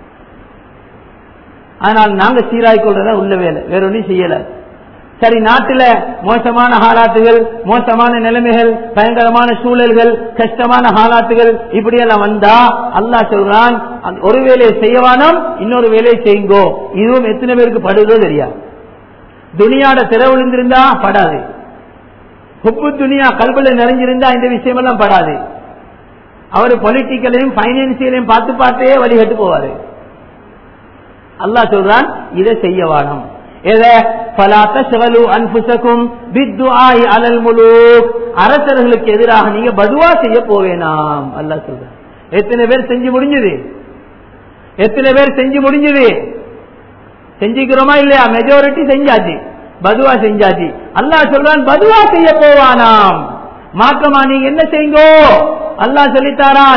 ஆனால் நாங்க சீராய் கொள்றத உள்ள வேலை வேற ஒன்றும் செய்யல சரி நாட்டுல மோசமான ஹாலாத்துகள் மோசமான நிலைமைகள் பயங்கரமான சூழல்கள் கஷ்டமான ஹாலாத்துகள் இப்படியெல்லாம் வந்தா அல்லா சொல்றான் ஒரு வேலையை செய்யவானம் இன்னொரு வேலையை செய்யுங்கோ இதுவும் எத்தனை பேருக்கு படுதோ தெரியாது துனியாட திரை விழுந்திருந்தா படாது உப்பு துணியா கல்வில நிறைஞ்சிருந்தா இந்த விஷயம் எல்லாம் படாது அவர் பொலிட்டிக்கலையும் பைனான்சியலையும் பார்த்து பார்த்தே வழிகட்டு போவாரு அல்லாஹ் சொல்றான் இதை செய்ய வானம் அரசர்களுக்கு எதிராக நீங்க பதுவா செய்ய போவேனாம் அல்லா சொல்ற எத்தனை பேர் செஞ்சு முடிஞ்சது எத்தனை பேர் செஞ்சு முடிஞ்சது செஞ்சுக்கிறோமா இல்லையா மெஜாரிட்டி செஞ்சாச்சு பதுவா செஞ்சாச்சு அல்லாஹ் சொல்றான் பதுவா செய்ய போவானாம் மாற்றமா நீங்க என்ன செய்யுங்கோ அல்லாஹ் சொல்லித்தாரான்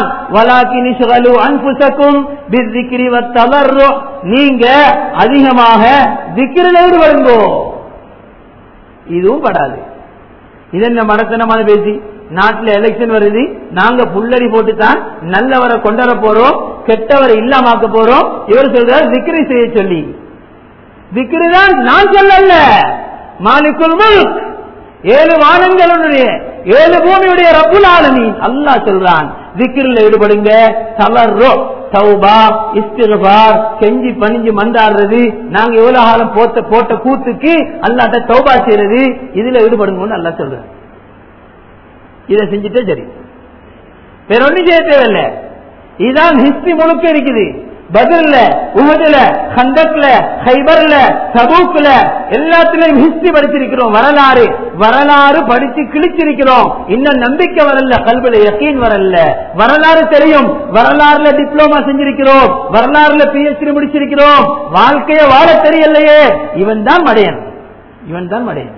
நீங்க அதிகமாக திக்கிரில் ஈடுபடுங்கோ இதுவும் படாது இது என்ன மடத்தனமான பேசி நாட்டுல எலெக்ஷன் வருது நாங்க புல்லடி போட்டுத்தான் நல்லவரை கொண்டாட போறோம் கெட்டவரை இல்லாமாக்க போறோம் இவர் சொல்றாரு திக்ரி செய்ய சொல்லி திக்ரி தான் நான் சொல்லல மாலிக்குல் முல்க் ஏழு வானங்களுடைய ஏழு பூமியுடைய ரப்புல் ஆலமி அல்லாஹ் சொல்றான் திக்கிரில் ஈடுபடுங்க தவறோ தௌபா இஸ்திகபார் செஞ்சு பணிஞ்சு மண்டாடுறது நாங்க எவ்வளவு காலம் போட்ட போட்ட கூத்துக்கு அல்லாட்ட தௌபா செய்யறது இதுல ஈடுபடுங்கன்னு அல்லா சொல்றேன் இதை செஞ்சுட்டே சரி வேற ஒன்னும் செய்ய தேவையில்லை இதுதான் ஹிஸ்டரி முழுக்க இருக்குது பதில்ல உமதுல கண்டக்ல ஹைபர்ல தபூக்குல எல்லாத்திலையும் ஹிஸ்டரி படிச்சிருக்கிறோம் வரலாறு வரலாறு படிச்சு கிழிச்சிருக்கிறோம் இன்னும் நம்பிக்கை வரல கல்வில யக்கீன் வரல வரலாறு தெரியும் வரலாறுல டிப்ளமா செஞ்சிருக்கிறோம் வரலாறுல பிஹெச்டி முடிச்சிருக்கிறோம் வாழ்க்கைய வாழ தெரியலையே இவன் தான் மடையன் இவன் தான் மடையன்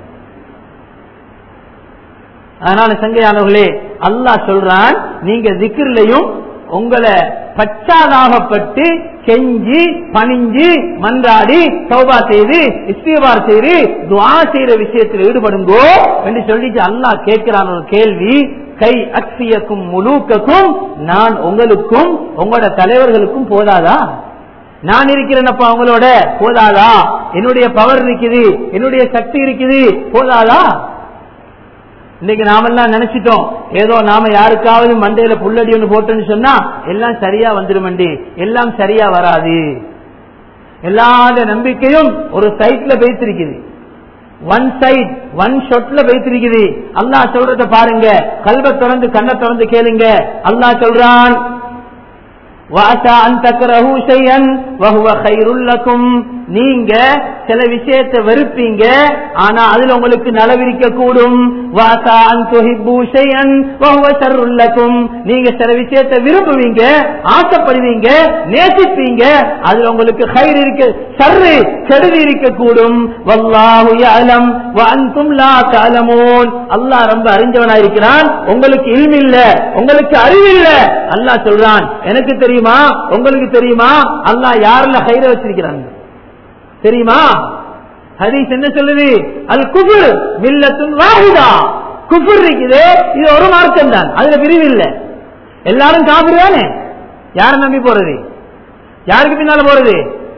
அதனால சங்கையானவர்களே அல்லாஹ் சொல்றான் நீங்க திக்ரிலையும் உங்களை பச்சாதாகப்பட்டு கெஞ்சி பணிஞ்சு மன்றாடி சௌபா செய்து இஸ்திபார் செய்து துவா செய்யற விஷயத்தில் ஈடுபடுங்கோ என்று சொல்லிட்டு அல்லாஹ் கேட்கிறான் ஒரு கேள்வி கை அக்சியக்கும் முழுக்கக்கும் நான் உங்களுக்கும் உங்களோட தலைவர்களுக்கும் போதாதா நான் இருக்கிறேனப்பா உங்களோட போதாதா என்னுடைய பவர் இருக்குது என்னுடைய சக்தி இருக்குது போதாதா இன்னைக்கு நாமெல்லாம் நினைச்சிட்டோம் ஏதோ நாம யாருக்காவது மண்டையில புல்லடி ஒன்று போட்டோன்னு சொன்னா எல்லாம் சரியா வந்துருமண்டி எல்லாம் சரியா வராது எல்லாத நம்பிக்கையும் ஒரு சைட்ல பேசிருக்குது ஒன் சைட் ஒன் ஷொட்ல வைத்திருக்குது அல்லாஹ் சொல்றத பாருங்க கல்வ திறந்து கண்ணை திறந்து கேளுங்க அல்லாஹ் சொல்றான் நீங்க சில விஷயத்தை வெறுப்பீங்க ஆனா அதுல உங்களுக்கு நலவிரிக்க கூடும் வாசா அன் துஹிப்பு ஷைஅன் வஹுவ ஷர்ருல் லக்கும். நீங்க சில விஷயத்தை விரும்புவீங்க ஆசைப்படுவீங்க நேசிப்பீங்க அதுல உங்களுக்கு கயிறு இருக்கு சர்ரு கெடுதி இருக்க கூடும் வல்லாஹு யஅலம் வ அன்தும் லா தஅலமூன் அல்லாஹ் ரொம்ப அறிஞ்சவனா இருக்கிறான் உங்களுக்கு இல்மு இல்ல உங்களுக்கு அறிவு இல்ல அல்லாஹ் சொல்றான் எனக்கு தெரியுமா உங்களுக்கு தெரியுமா அல்லாஹ் யாருல கயிற வச்சிருக்கிறான் தெரியுமா ஹதீஸ் என்ன சொல்லுது அல் குஃபுர் மில்லத்துன் வாஹிதா குஃபுர் இருக்குது இது ஒரு மார்க்கம் தான் அதுல பிரிவு இல்ல எல்லாரும் காபிர் தானே யார நம்பி போறது யாருக்கு பின்னால போறது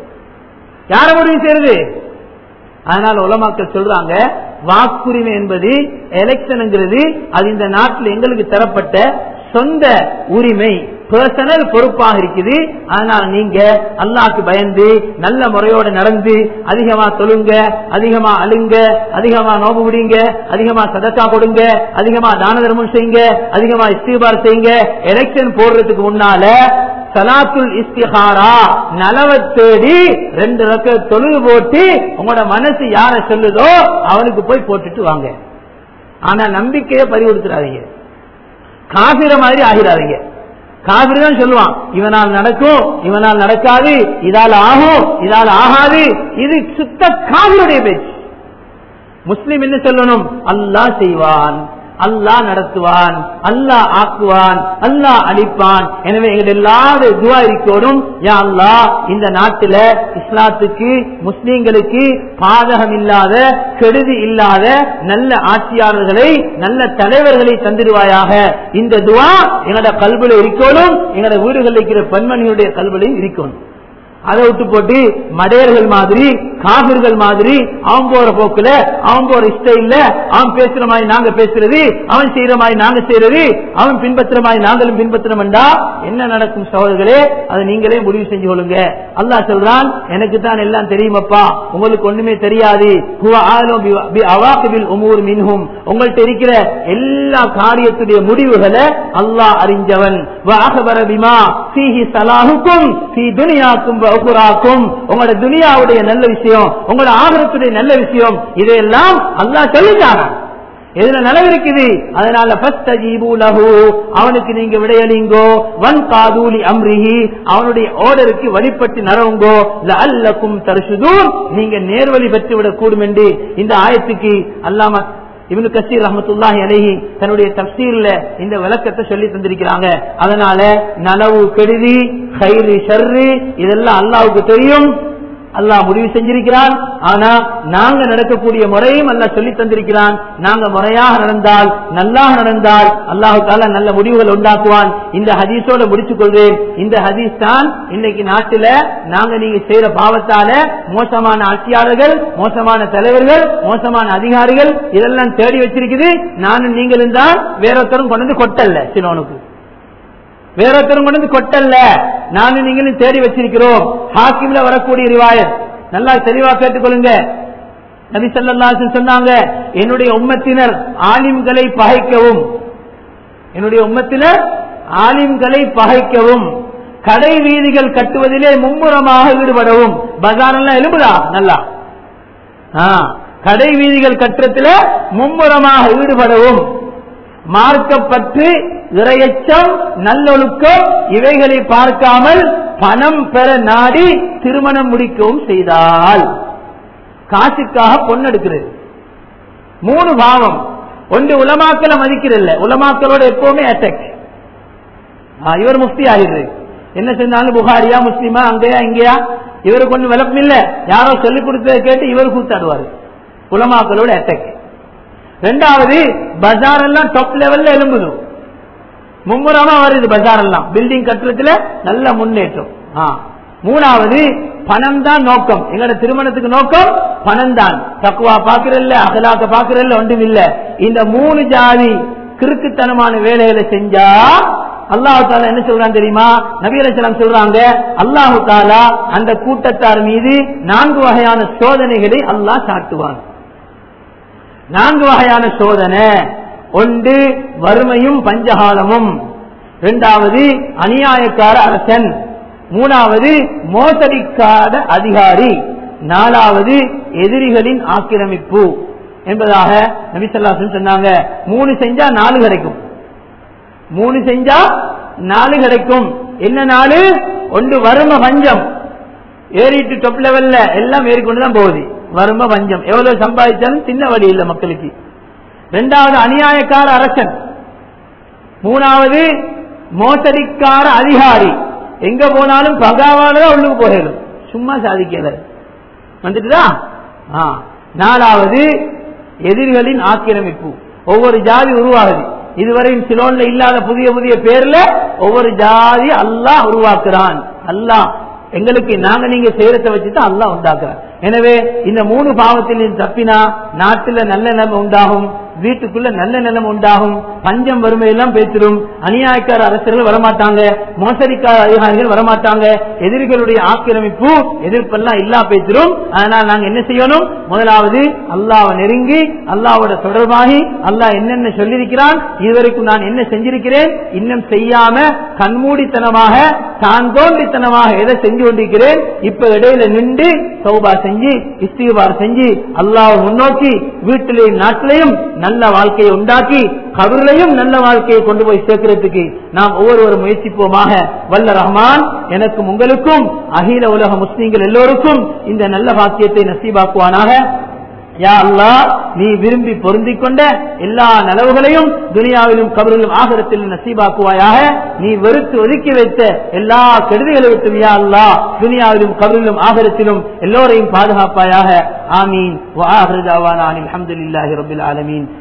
யார முடிவு செய்யறது அதனால உலமாக்கள் சொல்றாங்க வாக்குரிமை என்பது எலெக்ஷன்ங்கிறது அது இந்த நாட்டில் எங்களுக்கு தரப்பட்ட சொந்த உரிமை பர்சனல் பொறுப்பாக இருக்குது அதனால நீங்க அல்லாஹ்க்கு பயந்து நல்ல முறையோட நடந்து அதிகமா தொழுங்க அதிகமா அழுங்க அதிகமா நோம்பு விடுங்க அதிகமா சதக்கா கொடுங்க அதிகமா தான தர்மம் செய்யுங்க அதிகமா இஸ்திபார் செய்யுங்க எலெக்ஷன் போடுறதுக்கு முன்னால சலாத்துல் இஸ்திஹாரா நலவ தேடி ரெண்டு ரக்க தொழுது போட்டு உங்களோட மனசு யார சொல்லுதோ அவனுக்கு போய் போட்டுட்டு வாங்க ஆனா நம்பிக்கையை பறிகொடுத்துறாதீங்க காபிர மாதிரி ஆகிறாதீங்க காபிர் தான் சொல்லுவான் இவனால் நடக்கும் இவனால் நடக்காது இதால ஆகும் இதால ஆகாது இது சுத்த காவிருடைய பேச்சு முஸ்லிம் என்ன சொல்லணும் அல்லாஹ் செய்வான் அல்லாஹ் நடத்துவான் அல்லாஹ் ஆக்குவான் அல்லாஹ் அளிப்பான் எனவே எங்கள் எல்லாரும் துவா இருக்கோடும் யா அல்லாஹ் இந்த நாட்டில இஸ்லாத்துக்கு முஸ்லீம்களுக்கு பாதகம் இல்லாத கெடுதி இல்லாத நல்ல ஆட்சியாளர்களை நல்ல தலைவர்களை தந்திருவாயாக இந்த துவா எங்களோட கல்வில இருக்கணும் எங்களோட வீடுகளில் இருக்கிற பெண்மணியுடைய கல்விலையும் இருக்கணும் அதை விட்டு போட்டு மடையர்கள் மாதிரி காபிர்கள் மாதிரி அவன் போற போக்குல அவன் போற இஷ்டம் இல்ல அவன் பேசுற மாதிரி நாங்க பேசுறது அவன் செய்யற மாதிரி நாங்க செய்யறது அவன் பின்பற்றுற மாதிரி நாங்களும் பின்பற்றணும்டா என்ன நடக்கும் சகோதரர்களே அதை நீங்களே முடிவு செஞ்சு கொள்ளுங்க அல்லாஹ் சொல்றான் எனக்கு தான் எல்லாம் தெரியுமப்பா உங்களுக்கு ஒண்ணுமே தெரியாது ஹுவ ஆலம் பி- பி அவாக்கிபில் உமூர் மின்ஹும் உங்கள்ட்ட இருக்கிற எல்லா காரியத்துடைய முடிவுகளை அல்லாஹ் அறிஞ்சவன் வ அகபர பிமா ஃபீஹி சலாஹுக்கும் ஃபீ துனியாக்கும் வ உக்ராக்கும் உங்களோட துனியாவுடைய நல்ல விஷயம் உங்களோட ஆகரத்துடைய நல்ல விஷயம் இதையெல்லாம் அல்லாஹ் சொல்லிட்டாங்க எதுல நலவிருக்குது அதனால ஃபஸ்தஜீபு லஹு அவனுக்கு நீங்க விடையளிங்கோ வன் காதூலி அம்ரிஹி அவனுடைய ஆர்டருக்கு வழிபட்டு நரவுங்கோ லஅல்லக்கும் தர்ஷுதூன் நீங்க நேர்வழி பெற்று விடக்கூடும் என்று இந்த ஆயத்துக்கு அல்லாம இவனு கசீர் ரஹமத்துல்லாஹி அலைஹி தன்னுடைய தப்சீர்ல இந்த விளக்கத்தை சொல்லி தந்திருக்கிறாங்க அதனால நலவு கெடுதி கயிறு ஷர்ரு இதெல்லாம் அல்லாவுக்கு தெரியும் அல்லாஹ் முடிவு செஞ்சிருக்கிறான் ஆனா நாங்க நடக்கக்கூடிய முறையும் அல்லாஹ் சொல்லி தந்திருக்கிறான் நாங்க முறையாக நடந்தால் நல்லாக நடந்தால் அல்லாஹு தாலா நல்ல முடிவுகள் உண்டாக்குவான் இந்த ஹதீஸோட முடிச்சுக் கொள்வேன் இந்த ஹதீஸ் தான் இன்னைக்கு நாட்டுல நாங்க நீங்க செய்யற பாவத்தால மோசமான ஆட்சியாளர்கள் மோசமான தலைவர்கள் மோசமான அதிகாரிகள் இதெல்லாம் தேடி வச்சிருக்குது நானும் நீங்களும் தான் வேறொருத்தரும் கொண்டு வந்து கொட்டல்ல சிலோனுக்கு வேறொருத்தரும் கொண்டு வந்து கொட்டல்ல நானும் நீங்களும் தேடி வச்சிருக்கிறோம் ஹாக்கிம்ல வரக்கூடிய ரிவாயத் நல்லா தெளிவா கேட்டுக்கொள்ளுங்க நபி ஸல்லல்லாஹு அலைஹி சொன்னாங்க என்னுடைய உம்மத்தினர் ஆலிம்களை பகைக்கவும் என்னுடைய உம்மத்தினர் ஆலிம்களை பகைக்கவும் கடை வீதிகள் கட்டுவதிலே மும்முரமாக ஈடுபடவும் பஜார் எல்லாம் எழுபதா நல்லா ஆ, கடை வீதிகள் கட்டுறதுல மும்முரமாக ஈடுபடவும் மார்க்கப்பற்று இரையச்சம் நல்லொழுக்கம் இவைகளை பார்க்காமல் பணம் பெற நாடி திருமணம் முடிக்கவும் செய்தால் காசுக்காக பொண்ணெடுக்கிறது மூணு பாவம் ஒன்று உலமாக்களை மதிக்கிறதில்ல உலமாக்களோட எப்பவுமே அட்டாக் இவர் முஃப்தி ஆகிறது என்ன செஞ்சாலும் புகாரியா முஸ்லிமா அங்கேயா இங்கேயா இவருக்கு ஒன்றும் விளக்கம் இல்ல யாரோ சொல்லிக் கொடுத்ததை கேட்டு இவர் கூத்தாடுவாரு உலமாக்களோட அட்டாக் ரெண்டாவது பஜார் எல்லாம் டாப் லெவல்ல எழும்புது மும்முரமா வருது பஜார் எல்லாம் பில்டிங் கட்டுறதுல நல்ல முன்னேற்றம் ஆ. மூணாவது பணம் தான் நோக்கம் எங்களோட திருமணத்துக்கு நோக்கம் பணம் தான் தக்குவா பாக்குறல்ல அகலாக்க பாக்குறல்ல ஒன்றும் இல்ல இந்த மூணு ஜாதி கிறுக்குத்தனமான வேலைகளை செஞ்சா அல்லாஹு தாலா என்ன சொல்றான் தெரியுமா நபி அலைஹிஸ்ஸலாம் சொல்றாங்க அல்லாஹு தாலா அந்த கூட்டத்தார் மீது நான்கு வகையான சோதனைகளை அல்லாஹ் சாட்டுவான் நான்கு வகையான சோதனை ஒன்று வறுமையும் பஞ்சகாலமும் இரண்டாவது அநியாயக்கார அரசன் மூணாவது மோசடிக்கார அதிகாரி நாலாவது எதிரிகளின் ஆக்கிரமிப்பு என்பதாக நபிசல்லாசன் சொன்னாங்க மூணு செஞ்சா நாலு கிடைக்கும் மூணு செஞ்சா நாலு கிடைக்கும் என்ன நாலு ஒன்று வறும பஞ்சம் ஏறிட்டு டொப் லெவல்ல எல்லாம் ஏறிக்கொண்டுதான் போகுது வறும பஞ்சம் எவ்வளவு சம்பாதிச்சாலும் சின்ன வழி இல்லை மக்களுக்கு ரெண்டாவது அநியாயக்கார அரசன் மூணாவது மோசடிக்கார அதிகாரி எங்க போனாலும் பகாவாலதான் உள்ளுக்கு போகணும் சும்மா சாதிக்கல வந்துட்டுதா ஆ. நாலாவது எதிரிகளின் ஆக்கிரமிப்பு ஒவ்வொரு ஜாதி உருவாகுது இதுவரையும் சிலோன்ல இல்லாத புதிய புதிய பேர்ல ஒவ்வொரு ஜாதி அல்லாஹ் உருவாக்குறான் அல்லாஹ் எங்களுக்கு நாங்க நீங்க செய்யறத வச்சுதான் அல்லாஹ் உண்டாக்குறான் எனவே இந்த மூணு பாவத்தில் தப்பினா நாட்டுல நல்ல நிலைமை உண்டாகும் வீட்டுக்குள்ள நல்ல நிலைமை உண்டாகும் பஞ்சம் வறுமை எல்லாம் பேசிடும் அநியாயக்கார அரசர்கள் வரமாட்டாங்க மோசடிக்கார அதிகாரிகள் வரமாட்டாங்க எதிரிகளுடைய ஆக்கிரமிப்பு எதிர்ப்பெல்லாம் இல்லா பேசிடும் அதனால் நாங்க என்ன செய்யணும் முதலாவது அல்லாவை நெருங்கி அல்லாவோட தொடர்பாகி அல்லாஹ் என்னென்ன சொல்லியிருக்கிறான் இதுவரைக்கும் நான் என்ன செஞ்சிருக்கிறேன் இன்னும் செய்யாம கண்மூடித்தனமாக தான் தோண்டித்தனமாக எதை செஞ்சு கொண்டிருக்கிறேன் இப்ப இடையில நின்று சௌபா செஞ்சு இஸ்திகார் செஞ்சு அல்லாஹ் முன்னோக்கி வீட்டிலேயும் நாட்டிலையும் நல்ல வாழ்க்கையை உண்டாக்கி கபரிலையும் நல்ல வாழ்க்கையை கொண்டு போய் சேர்க்கிறதுக்கு நாம் ஒவ்வொருவரும் முயற்சிப்போமாக வல்ல ரஹ்மான் எனக்கும் உங்களுக்கும் அகில உலக முஸ்லீம்கள் எல்லோருக்கும் இந்த நல்ல பாக்கியத்தை நசீபாக்குவானாக யா அல்லாஹ் நீ விரும்பி பொருந்திக் கொண்ட எல்லா நலவுகளையும் துனியாவிலும் கபரிலும் ஆகரத்திலும் நசீபாக்குவாயாக நீ வெறுத்து ஒதுக்கி வைத்த எல்லா கெடுதிகளை விட்டும் யா அல்லாஹ் துனியாவிலும் கபரிலும் ஆகரத்திலும் எல்லோரையும் பாதுகாப்பாயாக ஆமீன் வஆஹிரு தஅவானா அனில் ஹம்துலில்லாஹி ரப்பில் ஆலமீன்